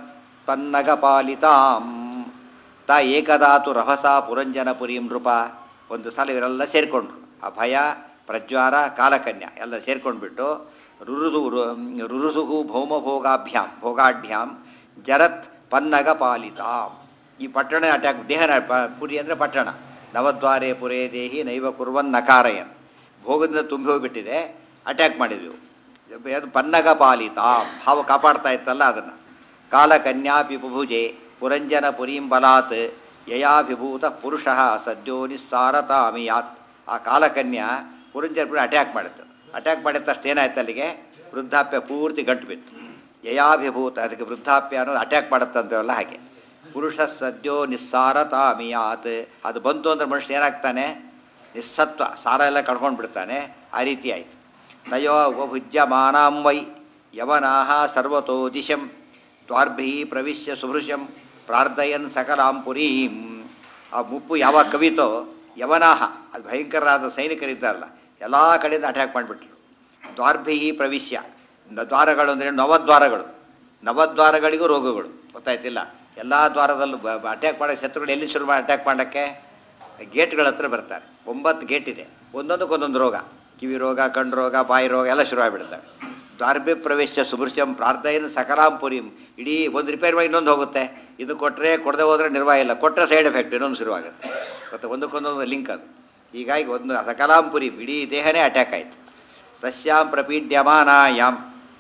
ಜರತ್ಪನ್ನಗಪಾಲಿತಾಂ ತ ಏಕದಾತು ರಭಸ ಪುರಂಜನಪುರೀಂ ನೃಪ ಒಂದು ಸಲ ಇವರೆಲ್ಲ ಸೇರಿಕೊಂಡ್ರು ಆ ಭಯ ಪ್ರಜ್ವಾರ ಕಾಲಕನ್ಯ ಎಲ್ಲ ಸೇರ್ಕೊಂಡ್ಬಿಟ್ಟು ರುರುದು ರುರುದುಹು ಭೌಮಭೋಗಾಭ್ಯಾಂ ಭೋಗಾಢ್ಯಾಂ ಜರತ್ ಪನ್ನಗ ಪಾಲಿತಾಂ ಈ ಪಟ್ಟಣ ಅಟ್ಯಾಕ್ ದೇಹನ ಪ- ಪುರಿ ಅಂದರೆ ಪಟ್ಟಣ ನವದ್ವಾರೇ ಪುರೇ ದೇಹಿ ನೈವ ಕುರ್ವನ್ ನಕಾರಯನ್ ಭೋಗದಿಂದ ತುಂಬಿ ಹೋಗಿಬಿಟ್ಟಿದೆ ಅಟ್ಯಾಕ್ ಮಾಡಿದ್ವು ಅದು ಪನ್ನಗ ಪಾಲಿತಾಂ ಹಾವು ಕಾಪಾಡ್ತಾ ಇತ್ತಲ್ಲ ಅದನ್ನು ಕಾಲಕನ್ಯಾಪಿ ಬುಭುಜೆ ಪುರಂಜನ ಪುರೀಂ ಬಲಾತ್ ಯಯಾಭಿಭೂತ ಪುರುಷ ಸದ್ಯೋ ನಿಸ್ಸಾರತಾಮಿಯಾತ್ ಆ ಕಾಲಕನ್ಯಾ ಪುರಂಜನಪುರಿ ಅಟ್ಯಾಕ್ ಮಾಡಿತ್ತು ಅಟ್ಯಾಕ್ ಮಾಡಿದ ತಕ್ಷಣ ಏನಾಯ್ತು ಅಲ್ಲಿಗೆ ವೃದ್ಧಾಪ್ಯ ಪೂರ್ತಿ ಗಂಟು ಬಿತ್ತು ಯಯಾಭಿಭೂತ ಅದಕ್ಕೆ ವೃದ್ಧಾಪ್ಯ ಅನ್ನೋದು ಅಟ್ಯಾಕ್ ಮಾಡುತ್ತಂತೆಲ್ಲ ಹಾಗೆ ಪುರುಷ ಸದ್ಯೋ ನಿಸ್ಸಾರತಾಮಿಯಾತ್ ಅದು ಬಂತು ಅಂದ್ರೆ ಮನುಷ್ಯ ಏನಾಗ್ತಾನೆ ನಿಸ್ಸತ್ವ ಸಾರ ಎಲ್ಲ ಕಳ್ಕೊಂಡು ಬಿಡ್ತಾನೆ ಆ ರೀತಿ ಆಯಿತು ತಯೋ ಉಪಭುಜ್ಯಮಾನಾಂ ವೈ ಯವನಾಹ ಸರ್ವತೋ ದಿಶಂ ದ್ವಾರ್ಭಿ ಪ್ರವಿಶ್ಯ ಸುಭೃಶಂ ಪ್ರಾರ್ಥಯನ್ ಸಕಲಾಂ ಪುರೀಂ ಆ ಮುಪ್ಪು ಯಾವಾಗ ಕವಿತೋ ಯವನಾಹ ಅದು ಭಯಂಕರರಾದ ಸೈನಿಕರಿದ್ದಾರಲ್ಲ ಎಲ್ಲ ಕಡೆಯಿಂದ ಅಟ್ಯಾಕ್ ಮಾಡಿಬಿಟ್ರು ದ್ವಾರ್ಭಿ ಪ್ರವಿಶ್ಯ ನ- ದ್ವಾರಗಳು ಅಂದರೆ ನವದ್ವಾರಗಳು ನವದ್ವಾರಗಳಿಗೂ ರೋಗಗಳು ಗೊತ್ತಾಯ್ತಿಲ್ಲ ಎಲ್ಲ ದ್ವಾರದಲ್ಲೂ ಅಟ್ಯಾಕ್ ಮಾಡೋ ಶತ್ರುಗಳು ಎಲ್ಲಿ ಶುರು ಮಾಡಿ ಅಟ್ಯಾಕ್ ಮಾಡೋಕ್ಕೆ ಗೇಟ್ಗಳ ಹತ್ರ ಬರ್ತಾರೆ ಒಂಬತ್ತು ಗೇಟ್ ಇದೆ ಒಂದೊಂದಕ್ಕೆ ಒಂದೊಂದು ರೋಗ ಕಿವಿ ರೋಗ ಕಣ್ಣು ರೋಗ ಬಾಯಿ ರೋಗ ಎಲ್ಲ ಶುರುವಾಗಿಬಿಡ್ತವೆ ದ್ವಾರ್ಭಿ ಪ್ರವೇಶ ಸುಭೃಶ್ಯಂ ಪ್ರಾರ್ಥೆಯನ್ನು ಸಕಲಾಂ ಪುರಿಂ ಇಡೀ ಒಂದು ರಿಪೇರ್ ಮಾಡಿ ಇನ್ನೊಂದು ಹೋಗುತ್ತೆ ಇದು ಕೊಟ್ಟರೆ ಕೊಡದೆ ಹೋದರೆ ನಿರ್ವಾಹ ಇಲ್ಲ ಕೊಟ್ಟರೆ ಸೈಡ್ ಎಫೆಕ್ಟ್ ಇನ್ನೊಂದು ಶುರುವಾಗುತ್ತೆ ಮತ್ತು ಒಂದಕ್ಕೊಂದೊಂದು ಲಿಂಕ್ ಅದು ಹೀಗಾಗಿ ಒಂದು ಸಕಲಾಂ ಪುರಿಂ ಇಡೀ ದೇಹನೇ ಅಟ್ಯಾಕ್ ಆಯಿತು ತಸ್ಯಾಂ ಪ್ರಪೀಡ್ಯಮಾನಾಯಾಂ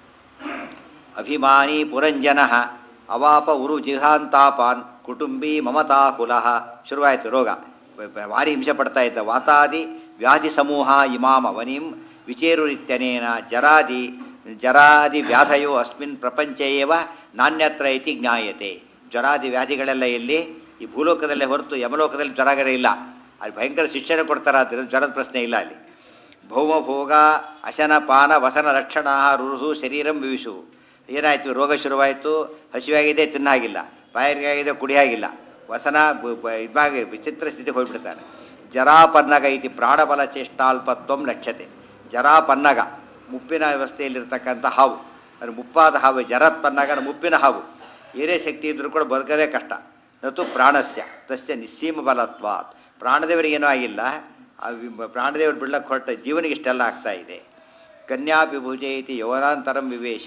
ಅಭಿಮಾನಿ ಪುರಂಜನ ಅವಾಪ ಉರು ಜಿಹಾಂತಾಪಾನ್ ಕುಟುಂಬಿ ಮಮತಾ ಕುಲಃ ಶುರುವಾಯಿತು ರೋಗ ಬ- ಬ- ಭಾರಿ ಹಿಂಸೆ ಪಡ್ತಾ ಇದ್ದ ವಾತಾದಿ ವ್ಯಾಧಿ ಸಮೂಹ ಇಮಾಮ ವನಿಂ ವಿಚೇರುರಿತ್ಯನೇನ ಜರಾದಿ ಜರಾದಿ ವ್ಯಾಧಯೋ ಅಸ್ಮಿನ್ ಪ್ರಪಂಚ ಏವ ನಾಣ್ಯತ್ರ ಇತಿ ಜ್ಞಾಯತೆ ಜ್ವರಾದಿ ವ್ಯಾಧಿಗಳೆಲ್ಲ ಎಲ್ಲಿ ಈ ಭೂಲೋಕದಲ್ಲೇ ಹೊರತು ಯಮಲೋಕದಲ್ಲಿ ಜ್ವರಗರ ಇಲ್ಲ ಅಲ್ಲಿ ಭಯಂಕರ ಶಿಕ್ಷಣ ಕೊಡ್ತಾರೆ ಆದ್ದರಿಂದ ಜ್ವರದ ಪ್ರಶ್ನೆ ಇಲ್ಲ ಅಲ್ಲಿ ಭೌಮಭೋಗ ಅಶನ ಪಾನ ವಸನ ಲಕ್ಷಣ ರುರುಸು ಶರೀರಂ ವಿವಿಸು ಏನಾಯಿತು ರೋಗ ಶುರುವಾಯಿತು ಹಸಿವಾಗಿದೆ ತಿನ್ನಾಗಿಲ್ಲ ಬಾಯಾರಿಗಾಗಿದೆ ಕುಡಿಯಾಗಿಲ್ಲ ವಸನ ಬ- ಬ- ಇದಾಗಿ ವಿಚಿತ್ರ ಸ್ಥಿತಿಗೆ ಹೋಗ್ಬಿಡ್ತಾನೆ ಜರಾಪನ್ನಗ ಇತಿ ಪ್ರಾಣಬಲ ಚೇಷ್ಟಾಲ್ಪತ್ವಂ ಲಕ್ಷ್ಯತೆ ಜರಾಪನ್ನಗ ಮುಪ್ಪಿನ ವ್ಯವಸ್ಥೆಯಲ್ಲಿರ್ತಕ್ಕಂಥ ಹಾವು ಅದು ಮುಪ್ಪಾದ ಹಾವು ಜರತ್ಪನ್ನಗ ಮುಪ್ಪಿನ ಹಾವು ಏನೇ ಶಕ್ತಿ ಇದ್ರೂ ಕೂಡ ಬದುಕದೇ ಕಷ್ಟ ನತು ಪ್ರಾಣಸ್ಯ ತಸ್ಯ ನಿಸ್ಸೀಮ ಬಲತ್ವಾತ್ ಪ್ರಾಣದೇವರಿಗೆ ಏನೂ ಆಗಿಲ್ಲ ಆ ವಿ- ಪ್ರಾಣದೇವರು ಬಿಡ್ಲಕ್ಕೆ ಹೊರಟ ಜೀವನಿಗೆ ಇಷ್ಟೆಲ್ಲ ಆಗ್ತಾ ಇದೆ ಕನ್ಯಾಪಿ ಭುಜೇತಿ ಯೌವನಾಂತರಂ ವಿವೇಶ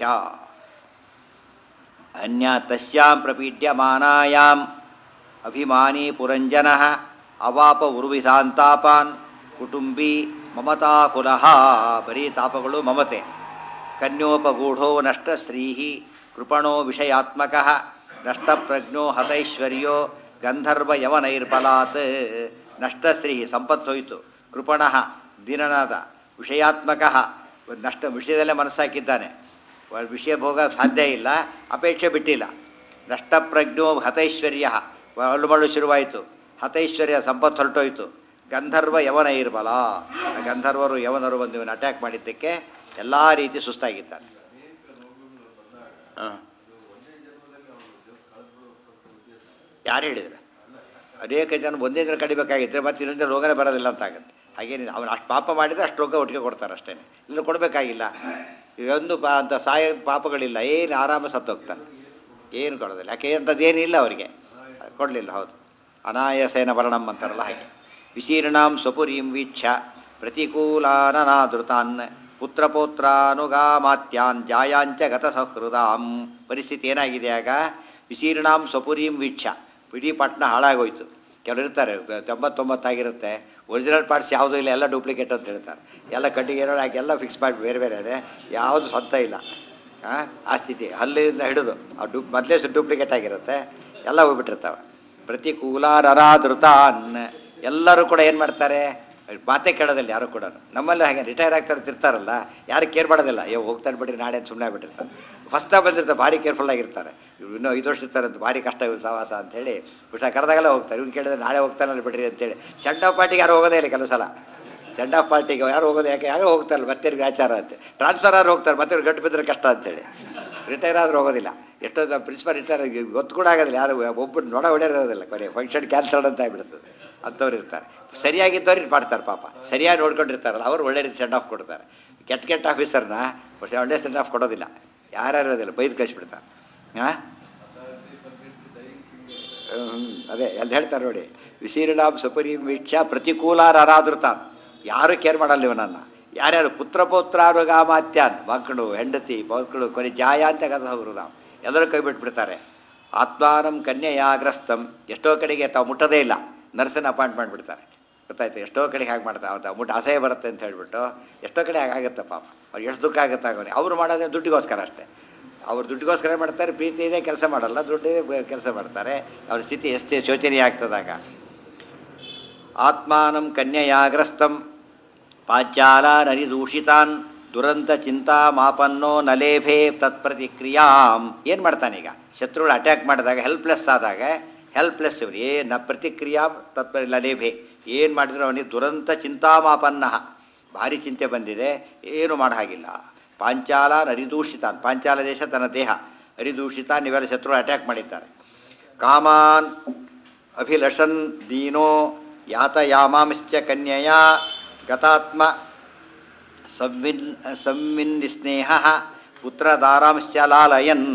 ಅನ್ಯ ತಸ್ಯಾಂ ಪ್ರಪೀಡ್ಯಮಾನಾಯಾಂ ಅಭಿಮಾನಿ ಪುರಂಜನ ಅವಾಪ ಉರ್ವಿಧಾಂತಾಪಾನ್ ಕುಟುಂಬಿ ಮಮತಾ ಕುಲಹ ಬರೀ ತಾಪಗಳು ಮಮತೆ ಕನ್ಯೋಪಗೂಢೋ ನಷ್ಟ ಸ್ತ್ರೀಹಿ ಕೃಪಣೋ ವಿಷಯಾತ್ಮಕ ನಷ್ಟಪ್ರಜ್ಞೋ ಹತೈಶ್ವರ್ಯೋ ಗಂಧರ್ವ ಯವನೈರ್ಬಲಾತ್ ನಷ್ಟಸ್ತ್ರೀ ಸಂಪತ್ತು ಹೋಯಿತು ಕೃಪಣ ದೀನನಾದ ವಿಷಯಾತ್ಮಕ ನಷ್ಟ ವಿಷಯದಲ್ಲೇ ಮನಸ್ಸಾಕಿದ್ದಾನೆ ವ- ವಿಷಯ ಭೋಗ ಸಾಧ್ಯ ಇಲ್ಲ ಅಪೇಕ್ಷೆ ಬಿಟ್ಟಿಲ್ಲ ನಷ್ಟಪ್ರಜ್ಞೋ ಹತೈಶ್ವರ್ಯ ಅಳುಮಳು ಶುರುವಾಯಿತು ಹತೈಶ್ವರ್ಯ ಸಂಪತ್ತು ಹೊರಟೋಯ್ತು ಗಂಧರ್ವ ಯವನ ಇರ್ಬಲ ಆ ಗಂಧರ್ವರು ಯವನರು ಬಂದು ಇವನು ಅಟ್ಯಾಕ್ ಮಾಡಿದ್ದಕ್ಕೆ ಎಲ್ಲ ರೀತಿ ಸುಸ್ತಾಗಿದ್ದಾನೆ ಹಾಂ ಯಾರು ಹೇಳಿದ್ರು ಅನೇಕ ಜನ ಒಂದೇ ದಿನ ಕಡಿಬೇಕಾಗಿದ್ದರೆ ಮತ್ತೆ ಇನ್ನೊಂದು ರೋಗನೇ ಬರೋದಿಲ್ಲ ಅಂತ ಆಗುತ್ತೆ ಹಾಗೇನಿಲ್ಲ ಅವನು ಅಷ್ಟು ಪಾಪ ಮಾಡಿದರೆ ಅಷ್ಟು ರೋಗ ಒಟ್ಟಿಗೆ ಕೊಡ್ತಾರೆ ಅಷ್ಟೇ ಇಲ್ಲ ಕೊಡಬೇಕಾಗಿಲ್ಲ ಒಂದು ಪಾ ಅಂತ ಸಾಯ ಪಾಪಗಳಿಲ್ಲ ಏನು ಆರಾಮ ಸತ್ತೋಗ್ತಾನೆ ಏನು ಕೊಡೋದಿಲ್ಲ ಯಾಕೆ ಅಂಥದ್ದು ಏನಿಲ್ಲ ಅವರಿಗೆ ಕೊಡಲಿಲ್ಲ ಹೌದು ಅನಾಯಸೇನ ವರ್ಣಂ ಅಂತಾರಲ್ಲ ಹಾಗೆ ವಿಶೀರ್ಣಾಂ ಸ್ವಪುರೀಂ ವೀಕ್ಷ ಪ್ರತಿಕೂಲಾನನಾದೃತಾನ್ ಪುತ್ರಪೌತ್ರಾನುಗಾಮಾತ್ಯಾನ್ ಜಾಯಾಂಚ ಗತಸಹೃದಾಂ ಪರಿಸ್ಥಿತಿ ಏನಾಗಿದೆ ಆಗ ವಿಶೀರ್ಣಾಂ ಸ್ವಪುರೀಂ ವೀಕ್ಷ ಇಡೀ ಪಟ್ಟಣ ಹಾಳಾಗೋಯ್ತು ಕೆಲವರು ಇರ್ತಾರೆ ಬ- ತೊಂಬತ್ತೊಂಬತ್ತಾಗಿರುತ್ತೆ ಒರಿಜಿನಲ್ ಪಾರ್ಟ್ಸ್ ಯಾವುದೂ ಇಲ್ಲ ಎಲ್ಲ ಡೂಪ್ಲಿಕೇಟ್ ಅಂತ ಹೇಳ್ತಾರೆ ಎಲ್ಲ ಕಟ್ಟಿಗೆ ಏನೋ ಹಾಕಿ ಎಲ್ಲ ಫಿಕ್ಸ್ ಮಾಡಿ ಬೇರೆ ಬೇರೆ ಯಾವುದು ಸ್ವಂತ ಇಲ್ಲ ಆ, ಆ ಸ್ಥಿತಿ ಹಲ್ಲಿಂದ ಹಿಡಿದು ಆ ಡು ಮೊದಲೇ ಡೂಪ್ಲಿಕೇಟ್ ಆಗಿರುತ್ತೆ ಎಲ್ಲ ಹೋಗ್ಬಿಟ್ಟಿರ್ತಾವೆ ಪ್ರತಿಕೂಲಾರರಾದೃತಾನ್ ಎಲ್ಲರೂ ಕೂಡ ಏನು ಮಾಡ್ತಾರೆ ಮಾತೇ ಕೇಳೋದಿಲ್ಲ ಯಾರು ಕೂಡ ನಮ್ಮಲ್ಲಿ ಹಾಗೆ ರಿಟೈರ್ ಆಗ್ತಾರೆ ತಿರ್ತಾರಲ್ಲ ಯಾರು ಕೇರ್ ಮಾಡೋದಿಲ್ಲ ಅಯ್ಯೋ ಹೋಗ್ತಾರೆ ಬಿಡ್ರಿ ನಾಳೆ ಅಂತ ಸುಮ್ಮನೆ ಆಗ್ಬಿಟ್ಟಿರ್ತಾರೆ ಹೊಸ್ದಾಗಿ ಬಂದಿರ್ತಾರೆ ಭಾರಿ ಕೇರ್ಫುಲ್ ಆಗಿರ್ತಾರೆ ಇವ್ರು ಇನ್ನೂ ಐದು ವರ್ಷ ಇರ್ತಾರೆ ಅಂತ ಭಾರಿ ಕಷ್ಟ ಇವ್ರು ಸಹವಾಸ ಅಂತೇಳಿ ಹುಷ ಕರೆದಾಗೆಲ್ಲ ಹೋಗ್ತಾರೆ ಇವ್ನು ಕೇಳಿದ್ರೆ ನಾಳೆ ಹೋಗ್ತಾನಲ್ಲ ಬಿಡ್ರಿ ಅಂತೇಳಿ ಸೆಂಡ್ ಆಫ್ ಪಾರ್ಟಿಗೆ ಯಾರು ಹೋಗೋದೇ ಇಲ್ಲ ಕೆಲವು ಸಲ ಸೆಂಡ್ ಆಫ್ ಪಾರ್ಟಿಗೆ ಯಾರು ಹೋಗೋದು ಯಾಕೆ ಯಾರು ಹೋಗ್ತಾರಲ್ಲ ಮತ್ತೆ ಇವ್ರಿಗೆ ಆಚಾರ ಅಂತೆ ಟ್ರಾನ್ಸ್ಫರ್ ಆದ್ರೂ ಹೋಗ್ತಾರೆ ಮತ್ತೆ ಇವ್ರು ಗಂಟು ಬಿದ್ದರೆ ಕಷ್ಟ ಅಂತೇಳಿ ರಿಟೈರ್ ಆದ್ರೂ ಹೋಗೋದಿಲ್ಲ ಎಷ್ಟೋ ಪ್ರಿನ್ಸಿಪಲ್ ರಿಟೈರ್ ಗೊತ್ತು ಕೂಡ ಆಗೋದಿಲ್ಲ ಯಾರು ಒಬ್ಬರು ನೋಡ ಹೊಡೆಯೋದಿಲ್ಲ ಕೊನೆ ಫಂಕ್ಷನ್ ಕ್ಯಾನ್ಸಲ್ಡ್ ಅಂತ ಆಗ್ಬಿಡ್ತದೆ ಅಂಥವ್ರು ಇರ್ತಾರೆ ಸರಿಯಾಗಿದ್ದವ್ರು ಇದು ಮಾಡ್ತಾರೆ ಪಾಪ ಸರಿಯಾಗಿ ನೋಡ್ಕೊಂಡಿರ್ತಾರಲ್ಲ ಅವರು ಒಳ್ಳೆ ರೀತಿ ಸೆಂಡ್ ಆಫ್ ಕೊಡ್ತಾರೆ ಕೆಟ್ಟ ಕೆಟ್ಟ ಆಫೀಸರ್ನ ಒಳ್ಳೆ ಸೆಂಡ್ ಆಫ್ ಕೊಡೋದಿಲ್ಲ ಯಾರ್ಯಾರು ಇರೋದಿಲ್ಲ ಬೈದು ಕಳಿಸ್ಬಿಡ್ತಾರೆ ಹಾಂ ಹ್ಮ್, ಅದೇ ಅಲ್ಲಿ ಹೇಳ್ತಾರೆ ನೋಡಿ ವಿಶೀರ್ಣಾಂ ಸುಪರಿ ವೀಕ್ಷ ಪ್ರತಿಕೂಲಾರಾದೃತಾನ್ ಯಾರು ಕೇರ್ ಮಾಡಲ್ಲ ಇವನನ್ನು ಯಾರ್ಯಾರು ಪುತ್ರ ಪೌತ್ರಾನುಗಾಮಾತ್ಯಾನ್ ಮಕ್ಕಳು ಹೆಂಡತಿ ಮಕ್ಕಳು ಕೊನೆ ಜಾಯ ಅಂತ ಕಥ ಹೃದಾಮ್ ಎಲ್ಲರೂ ಕೈ ಬಿಟ್ಬಿಡ್ತಾರೆ ಆತ್ಮಾನಂ ಕನ್ಯೆಯಾಗ್ರಸ್ತಂ ಎಷ್ಟೋ ಕಡೆಗೆ ತಾವು ಮುಟ್ಟದೇ ಇಲ್ಲ ನರ್ಸನ್ನ ಅಪಾಯಿಂಟ್ ಮಾಡಿಬಿಡ್ತಾರೆ ಗೊತ್ತಾಯ್ತು ಎಷ್ಟೋ ಕಡೆಗೆ ಹಾಗೆ ಮಾಡ್ತಾರೆ ಅವತ್ತು ಮುಟ್ಟು ಅಸಹ್ಯ ಬರುತ್ತೆ ಅಂತ ಹೇಳ್ಬಿಟ್ಟು ಎಷ್ಟೋ ಕಡೆ ಹಾಗಾಗುತ್ತೆ ಪಾಪ ಅವ್ರಿಗೆ ಎಷ್ಟು ದುಃಖ ಆಗುತ್ತೆ ಆಗೋನೆ ಅವರು ಮಾಡೋದೇ ದುಡ್ಡಿಗೋಸ್ಕರ ಅಷ್ಟೇ ಅವ್ರು ದುಡ್ಡಿಗೋಸ್ಕರ ಮಾಡ್ತಾರೆ ಪ್ರೀತಿ ಇದೆ ಕೆಲಸ ಮಾಡಲ್ಲ ದುಡ್ಡು ಕೆಲಸ ಮಾಡ್ತಾರೆ ಅವ್ರ ಸ್ಥಿತಿ ಎಷ್ಟೇ ಶೋಚನೀಯ ಆಗ್ತದಾಗ ಆತ್ಮಾನಂ ಕನ್ಯೆಯಾಗ್ರಸ್ತಂ ಪಾಂಚಾಲ ನರಿದೂಷಿತಾನ್ ದುರಂತ ಚಿಂತಾ ಮಾಪನ್ನೋ ನಲೇಭೆ ತತ್ಪ್ರತಿಕ್ರಿಯಾಂ ಏನು ಮಾಡ್ತಾನೀಗ ಶತ್ರುಗಳು ಅಟ್ಯಾಕ್ ಮಾಡಿದಾಗ ಹೆಲ್ಪ್ಲೆಸ್ ಆದಾಗ ಹೆಲ್ಪ್ಲೆಸ್ ಇವ್ರು ಏನ ಪ್ರತಿಕ್ರಿಯಾ ತತ್ಪ ಲಲೇಭೆ ಏನು ಮಾಡಿದ್ರು ಅವನಿಗೆ ದುರಂತ ಚಿಂತಾಮಾಪನ್ನ ಭಾರಿ ಚಿಂತೆ ಬಂದಿದೆ ಏನು ಮಾಡೋ ಹಾಗಿಲ್ಲ ಪಾಂಚಾಲ ನರಿದೂಷಿತಾನ್ ಪಾಂಚಾಲ ದೇಶ ತನ್ನ ದೇಹ ಹರಿದೂಷಿತಾನ್ ಇವೆಲ್ಲ ಶತ್ರುಗಳು ಅಟ್ಯಾಕ್ ಮಾಡಿದ್ದಾರೆ ಕಾಮಾನ್ ಅಭಿಲಷನ್ ದೀನೋ ಯಾತಯಾಮಾಂಶ್ಚ ಕನ್ಯೆಯ ಗತಾತ್ಮ ಸಂವಿನ್ ಸಂವಿನ್ ಸ್ನೇಹ ಪುತ್ರದಾರಾಂಶ್ಚ ಲಾಲಯನ್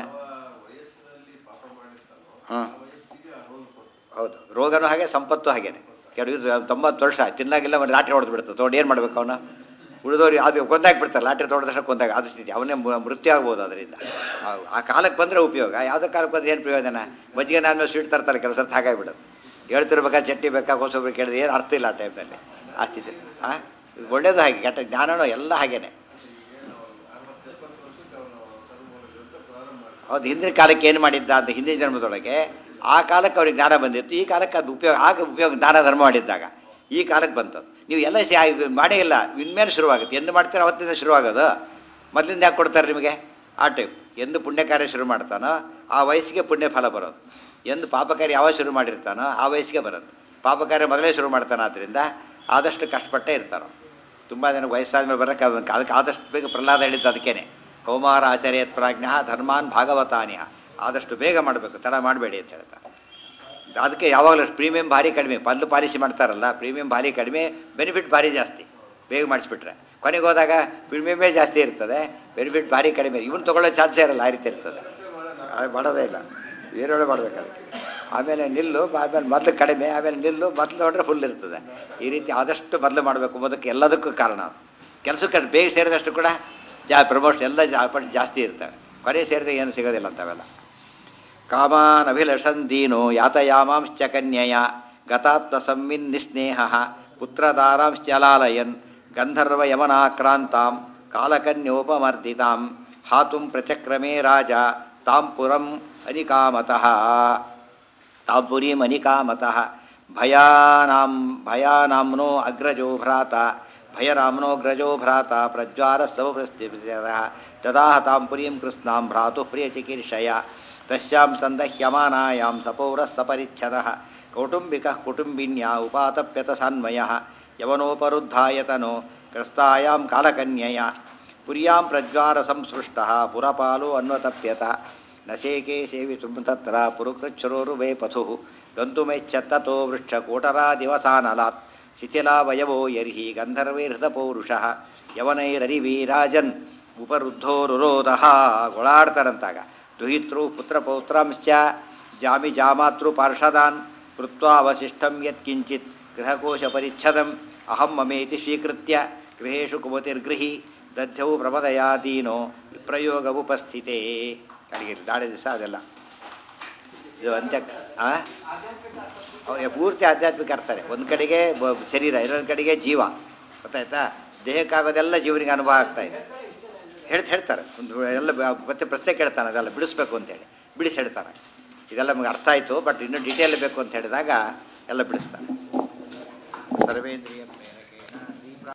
ಹಾಂ ಹೌದು ರೋಗನೂ ಹಾಗೆ ಸಂಪತ್ತು ಹಾಗೇನೆ ಕೆಲವು ತೊಂಬತ್ತು ವರ್ಷ ತಿನ್ನಾಗಿಲ್ಲ ಒಂದು ಲಾಟ್ರಿ ಹೊಡೆದು ಬಿಡ್ತದೆ ತೊಗೊಂಡು ಏನು ಮಾಡ್ಬೇಕು ಅವನು ಉಳಿದವ್ರು ಅದು ಕೊಂದಾಕ್ಬಿಡ್ತಾರೆ ಲಾಟ್ರಿ ತೊಗೊಂಡ ತಕ್ಷಣ ಕೊಂದಾಗ ಅದು ಸ್ಥಿತಿ ಅವನೇ ಮು- ಮೃತ್ಯು ಆಗ್ಬೋದು ಅದರಿಂದ ಆ- ಆ ಕಾಲಕ್ಕೆ ಬಂದರೆ ಉಪಯೋಗ ಯಾವುದೋ ಕಾಲಕ್ಕೆ ಬಂದ್ರೆ ಏನು ಪ್ರಯೋಜನ ಮಜ್ಜಿಗೆ ನಾನು ಸ್ವೀಟ್ ತರ್ತಾರೆ ಕೆಲವು ಸರ್ತಿ ಹಾಗಾಗ್ಬಿಡುತ್ತೆ ಹೇಳ್ತಿರ್ಬೇಕಾ ಚಟ್ನಿ ಬೇಕಾ ಹೊಸೊಬ್ರು ಕೇಳಿದ್ರೆ ಏನು ಅರ್ಥ ಇಲ್ಲ ಆ ಟೈಮ್ನಲ್ಲಿ ಆ ಸ್ಥಿತಿ ಹಾಂ ಒಳ್ಳೇದು ಹಾಗೆ ಕೆಟ್ಟ ಜ್ಞಾನನೂ ಎಲ್ಲ ಹಾಗೇನೆ ಹೌದು ಹಿಂದಿನ ಕಾಲಕ್ಕೆ ಏನು ಮಾಡಿದ್ದ ಅಂತ ಹಿಂದಿನ ಜನ್ಮದೊಳಗೆ ಆ ಕಾಲಕ್ಕೆ ಅವ್ರಿಗೆ ಜ್ಞಾನ ಬಂದಿತ್ತು ಈ ಕಾಲಕ್ಕೆ ಅದು ಉಪಯೋಗ ಆಗ ಉಪಯೋಗ ದಾನ ಧರ್ಮ ಮಾಡಿದ್ದಾಗ ಈ ಕಾಲಕ್ಕೆ ಬಂತದ್ದು ನೀವು ಎಲ್ಲ ಸಿ ಆ- ಮಾಡೇ ಇಲ್ಲ ಇನ್ಮೇಲೆ ಶುರುವಾಗುತ್ತೆ ಎಂದು ಮಾಡ್ತೀರೋ ಅವತ್ತಿಂದ ಶುರುವಾಗೋದು ಮೊದಲಿಂದ ಯಾಕೆ ಕೊಡ್ತಾರೆ ನಿಮಗೆ ಆ ಟೈಪ್ ಎಂದು ಪುಣ್ಯ ಕಾರ್ಯ ಶುರು ಮಾಡ್ತಾನೋ ಆ ವಯಸ್ಸಿಗೆ ಪುಣ್ಯ ಫಲ ಬರೋದು ಎಂದು ಪಾಪ ಕಾರ್ಯ ಯಾವಾಗ ಶುರು ಮಾಡಿರ್ತಾನೋ ಆ ವಯಸ್ಸಿಗೆ ಬರುತ್ತೆ ಪಾಪ ಕಾರ್ಯ ಮೊದಲೇ ಶುರು ಮಾಡ್ತಾನೆ ಆದ್ದರಿಂದ ಆದಷ್ಟು ಕಷ್ಟಪಟ್ಟೇ ಇರ್ತಾರೋ ತುಂಬ ಜನ ವಯಸ್ಸಾದ ಮೇಲೆ ಬರೋಕ್ಕೆ ಅದಕ್ಕೆ ಅದಕ್ಕೆ ಆದಷ್ಟು ಬೇಗ ಪ್ರಹ್ಲಾದ ಹೇಳಿದ್ದು ಅದಕ್ಕೇನೆ ಕೌಮಾರ ಆಚಾರ್ಯತ್ ಪ್ರಾಜ್ಞ ಧರ್ಮಾನ್ ಭಾಗವತಾನಿಹ ಆದಷ್ಟು ಬೇಗ ಮಾಡಬೇಕು ತಡ ಮಾಡಬೇಡಿ ಅಂತ ಹೇಳ್ತಾರೆ ಅದಕ್ಕೆ ಯಾವಾಗಲೂ ಪ್ರೀಮಿಯಂ ಭಾರಿ ಕಡಿಮೆ ಪಲ್ಲು ಪಾಲಿಸಿ ಮಾಡ್ತಾರಲ್ಲ ಪ್ರೀಮಿಯಂ ಭಾರಿ ಕಡಿಮೆ ಬೆನಿಫಿಟ್ ಭಾರಿ ಜಾಸ್ತಿ ಬೇಗ ಮಾಡಿಸ್ಬಿಟ್ರೆ ಕೊನೆಗೆ ಹೋದಾಗ ಪ್ರೀಮಿಯಮೇ ಜಾಸ್ತಿ ಇರ್ತದೆ ಬೆನಿಫಿಟ್ ಭಾರಿ ಕಡಿಮೆ ಇವನು ತೊಗೊಳ್ಳೋ ಚಾನ್ಸೇ ಇರಲ್ಲ ಆ ರೀತಿ ಇರ್ತದೆ ಅದು ಮಾಡೋದೇ ಇಲ್ಲ ಏನೇಳು ಮಾಡ್ಬೇಕು ಅದಕ್ಕೆ ಆಮೇಲೆ ನಿಲ್ಲು ಆಮೇಲೆ ಮೊದಲು ಕಡಿಮೆ ಆಮೇಲೆ ನಿಲ್ಲು ಮೊದಲು ನೋಡ್ರೆ ಫುಲ್ ಇರ್ತದೆ ಈ ರೀತಿ ಆದಷ್ಟು ಮೊದಲು ಮಾಡಬೇಕು ಅನ್ನೋದಕ್ಕೆ ಎಲ್ಲದಕ್ಕೂ ಕಾರಣ ಕೆಲಸಕ್ಕೆ ಅದು ಬೇಗ ಸೇರಿದಷ್ಟು ಕೂಡ ಜಾ ಪ್ರಮೋಷನ್ ಎಲ್ಲ ಜಾ ಪಟ್ಟು ಜಾಸ್ತಿ ಇರ್ತವೆ ಕೊನೆ ಸೇರಿದಾಗ ಏನು ಸಿಗೋದಿಲ್ಲ ಅಂಥವೆಲ್ಲ ಕಾಮಾನ್ ಅಭಿಲಷನ್ ದೀನೋ ಯಾತಯಾಮಾಂಶ್ಚ ಕನ್ಯಯ ಗತಾತ್ಮ ಸಂವಿನ್ ನಿಸ್ನೇಹ ಪುತ್ರದಾರಾಂಶ್ಚಲಾಲಯನ್ ಗಂಧರ್ವ ಯಮನಾಕ್ರಾಂತಾಂ ಕಾಲಕನ್ಯೋಪಮರ್ದಿತಾಂ ಹಾತುಂ ಪ್ರಚಕ್ರಮೇ ರಾಜ ತಾಂ ಪುರಂ ಅನಿಕಾಮತಃ ತಾಂ ಪುರೀಂ ಅನಿಕಾಮತಃ ಭಯಾನಾಂ ಭಯಾನಾಮ್ನೋ ಅಗ್ರಜೋ ಭ್ರಾತ ಭಯನಾಮ್ನೋಗ್ರಜೋ ಭ್ರಾತ ಪ್ರಜ್ವಾರ ಸಮಪ್ರಸ್ತಿರಃ ತದಾಹ ತಾಂ ಪುರೀಂ ಕೃಷ್ಣಾಂ ಭ್ರಾತು ಪ್ರಿಯಚಿಕೀರ್ಷಯ ತಸ್ಯಾಂ ಸಂದಹ್ಯಮಾನಾಯಾಂ ಸಪೌರಃ ಸಪರಿಚ್ಛದಃ ಕೌಟುಂಬಿಕಃ ಕುಟುಂಬಿನ್ಯಾ ಉಪಾತಪ್ಯತ ಸಾನ್ವಯಃ ಯವನೋಪರುದ್ಧಾಯತನೋ ಗ್ರಸ್ತಾಯಾಂ ಕಾಲಕನ್ಯಯ ಪುರ್ಯಾಂ ಪ್ರಜ್ವಾರ ಸಂಸೃಷ್ಟಃ ಪುರಪಾಲೋ ಅನ್ವತಪ್ಯತ ನಶೇಕೆ ಸೇವಿತುಂ ತತ್ರ ಪುರುಕೃಚ್ಛರೋರುವೇ ಪಥುಃ ಗಂತುಮೆಚ್ಛತ್ತತೋ ವೃಕ್ಷಕೋಟರಾ ದಿವಸಾನಲಾತ್ ಶಿಥಿಲಾವಯವೋ ಯರ್ಹಿ ಗಂಧರ್ವೈರ್ಹೃತಪೌರುಷಃ ಯವನೈರರಿವೀರಾಜನ್ ಉಪರುದ್ಧೋರುರೋಧಃ ಗೊಳಾಡ್ತಾರಂತಾಗ ದುಹಿತೃ ಪುತ್ರಪೌತ್ರಾಂಶ್ಚ ಜಾಮಿ ಜಾಮಾತೃ ಪಾರ್ಷದಾನ್ ಕೃತ್ವಾ ಅವಶಿಷ್ಟಂ ಯತ್ಕಿಂಚಿತ್ ಗೃಹಕೋಶ ಪರಿಚ್ಛದಂ ಅಹಂ ಮಮೇತಿ ಸ್ವೀಕೃತ್ಯ ಗೃಹೇಶು ಕುಮತಿರ್ಗೃಹಿ ದಧ್ಯೌ ಪ್ರಮದಯಾದೀನೋ ವಿಪ್ರಯೋಗ ಉಪಸ್ಥಿತೇ ಅಡಿಗೆ ನಾಳೆ ದಿವಸ ಅದೆಲ್ಲ ಇದು ಅಂತ್ಯ ಆ? ಅವ್ ಪೂರ್ತಿ ಆಧ್ಯಾತ್ಮಿಕ ಅರ್ಥನೆ ಒಂದು ಕಡೆಗೆ ಬ- ಶರೀರ ಇನ್ನೊಂದು ಕಡೆಗೆ ಜೀವ ಗೊತ್ತಾಯ್ತಾ ದೇಹಕ್ಕಾಗೋದೆಲ್ಲ ಜೀವನಿಗೆ ಅನುಭವ ಆಗ್ತಾ ಇದೆ ಹೇಳ್ತ ಹೇಳ್ತಾರೆ ಒಂದು ಎಲ್ಲ ಬ- ಮತ್ತೆ ಪ್ರಶ್ನೆ ಕೇಳ್ತಾನೆ ಅದೆಲ್ಲ ಬಿಡಿಸ್ಬೇಕು ಅಂತೇಳಿ ಬಿಡಿಸಿ ಹೇಳ್ತಾರೆ ಇದೆಲ್ಲ ನಮಗೆ ಅರ್ಥ ಆಯಿತು ಬಟ್ ಇನ್ನೂ ಡೀಟೇಲ್ ಬೇಕು ಅಂತ ಹೇಳಿದಾಗ ಎಲ್ಲ ಬಿಡಿಸ್ತಾನೆ ಸರ್ವೇಂದ್ರಿಯ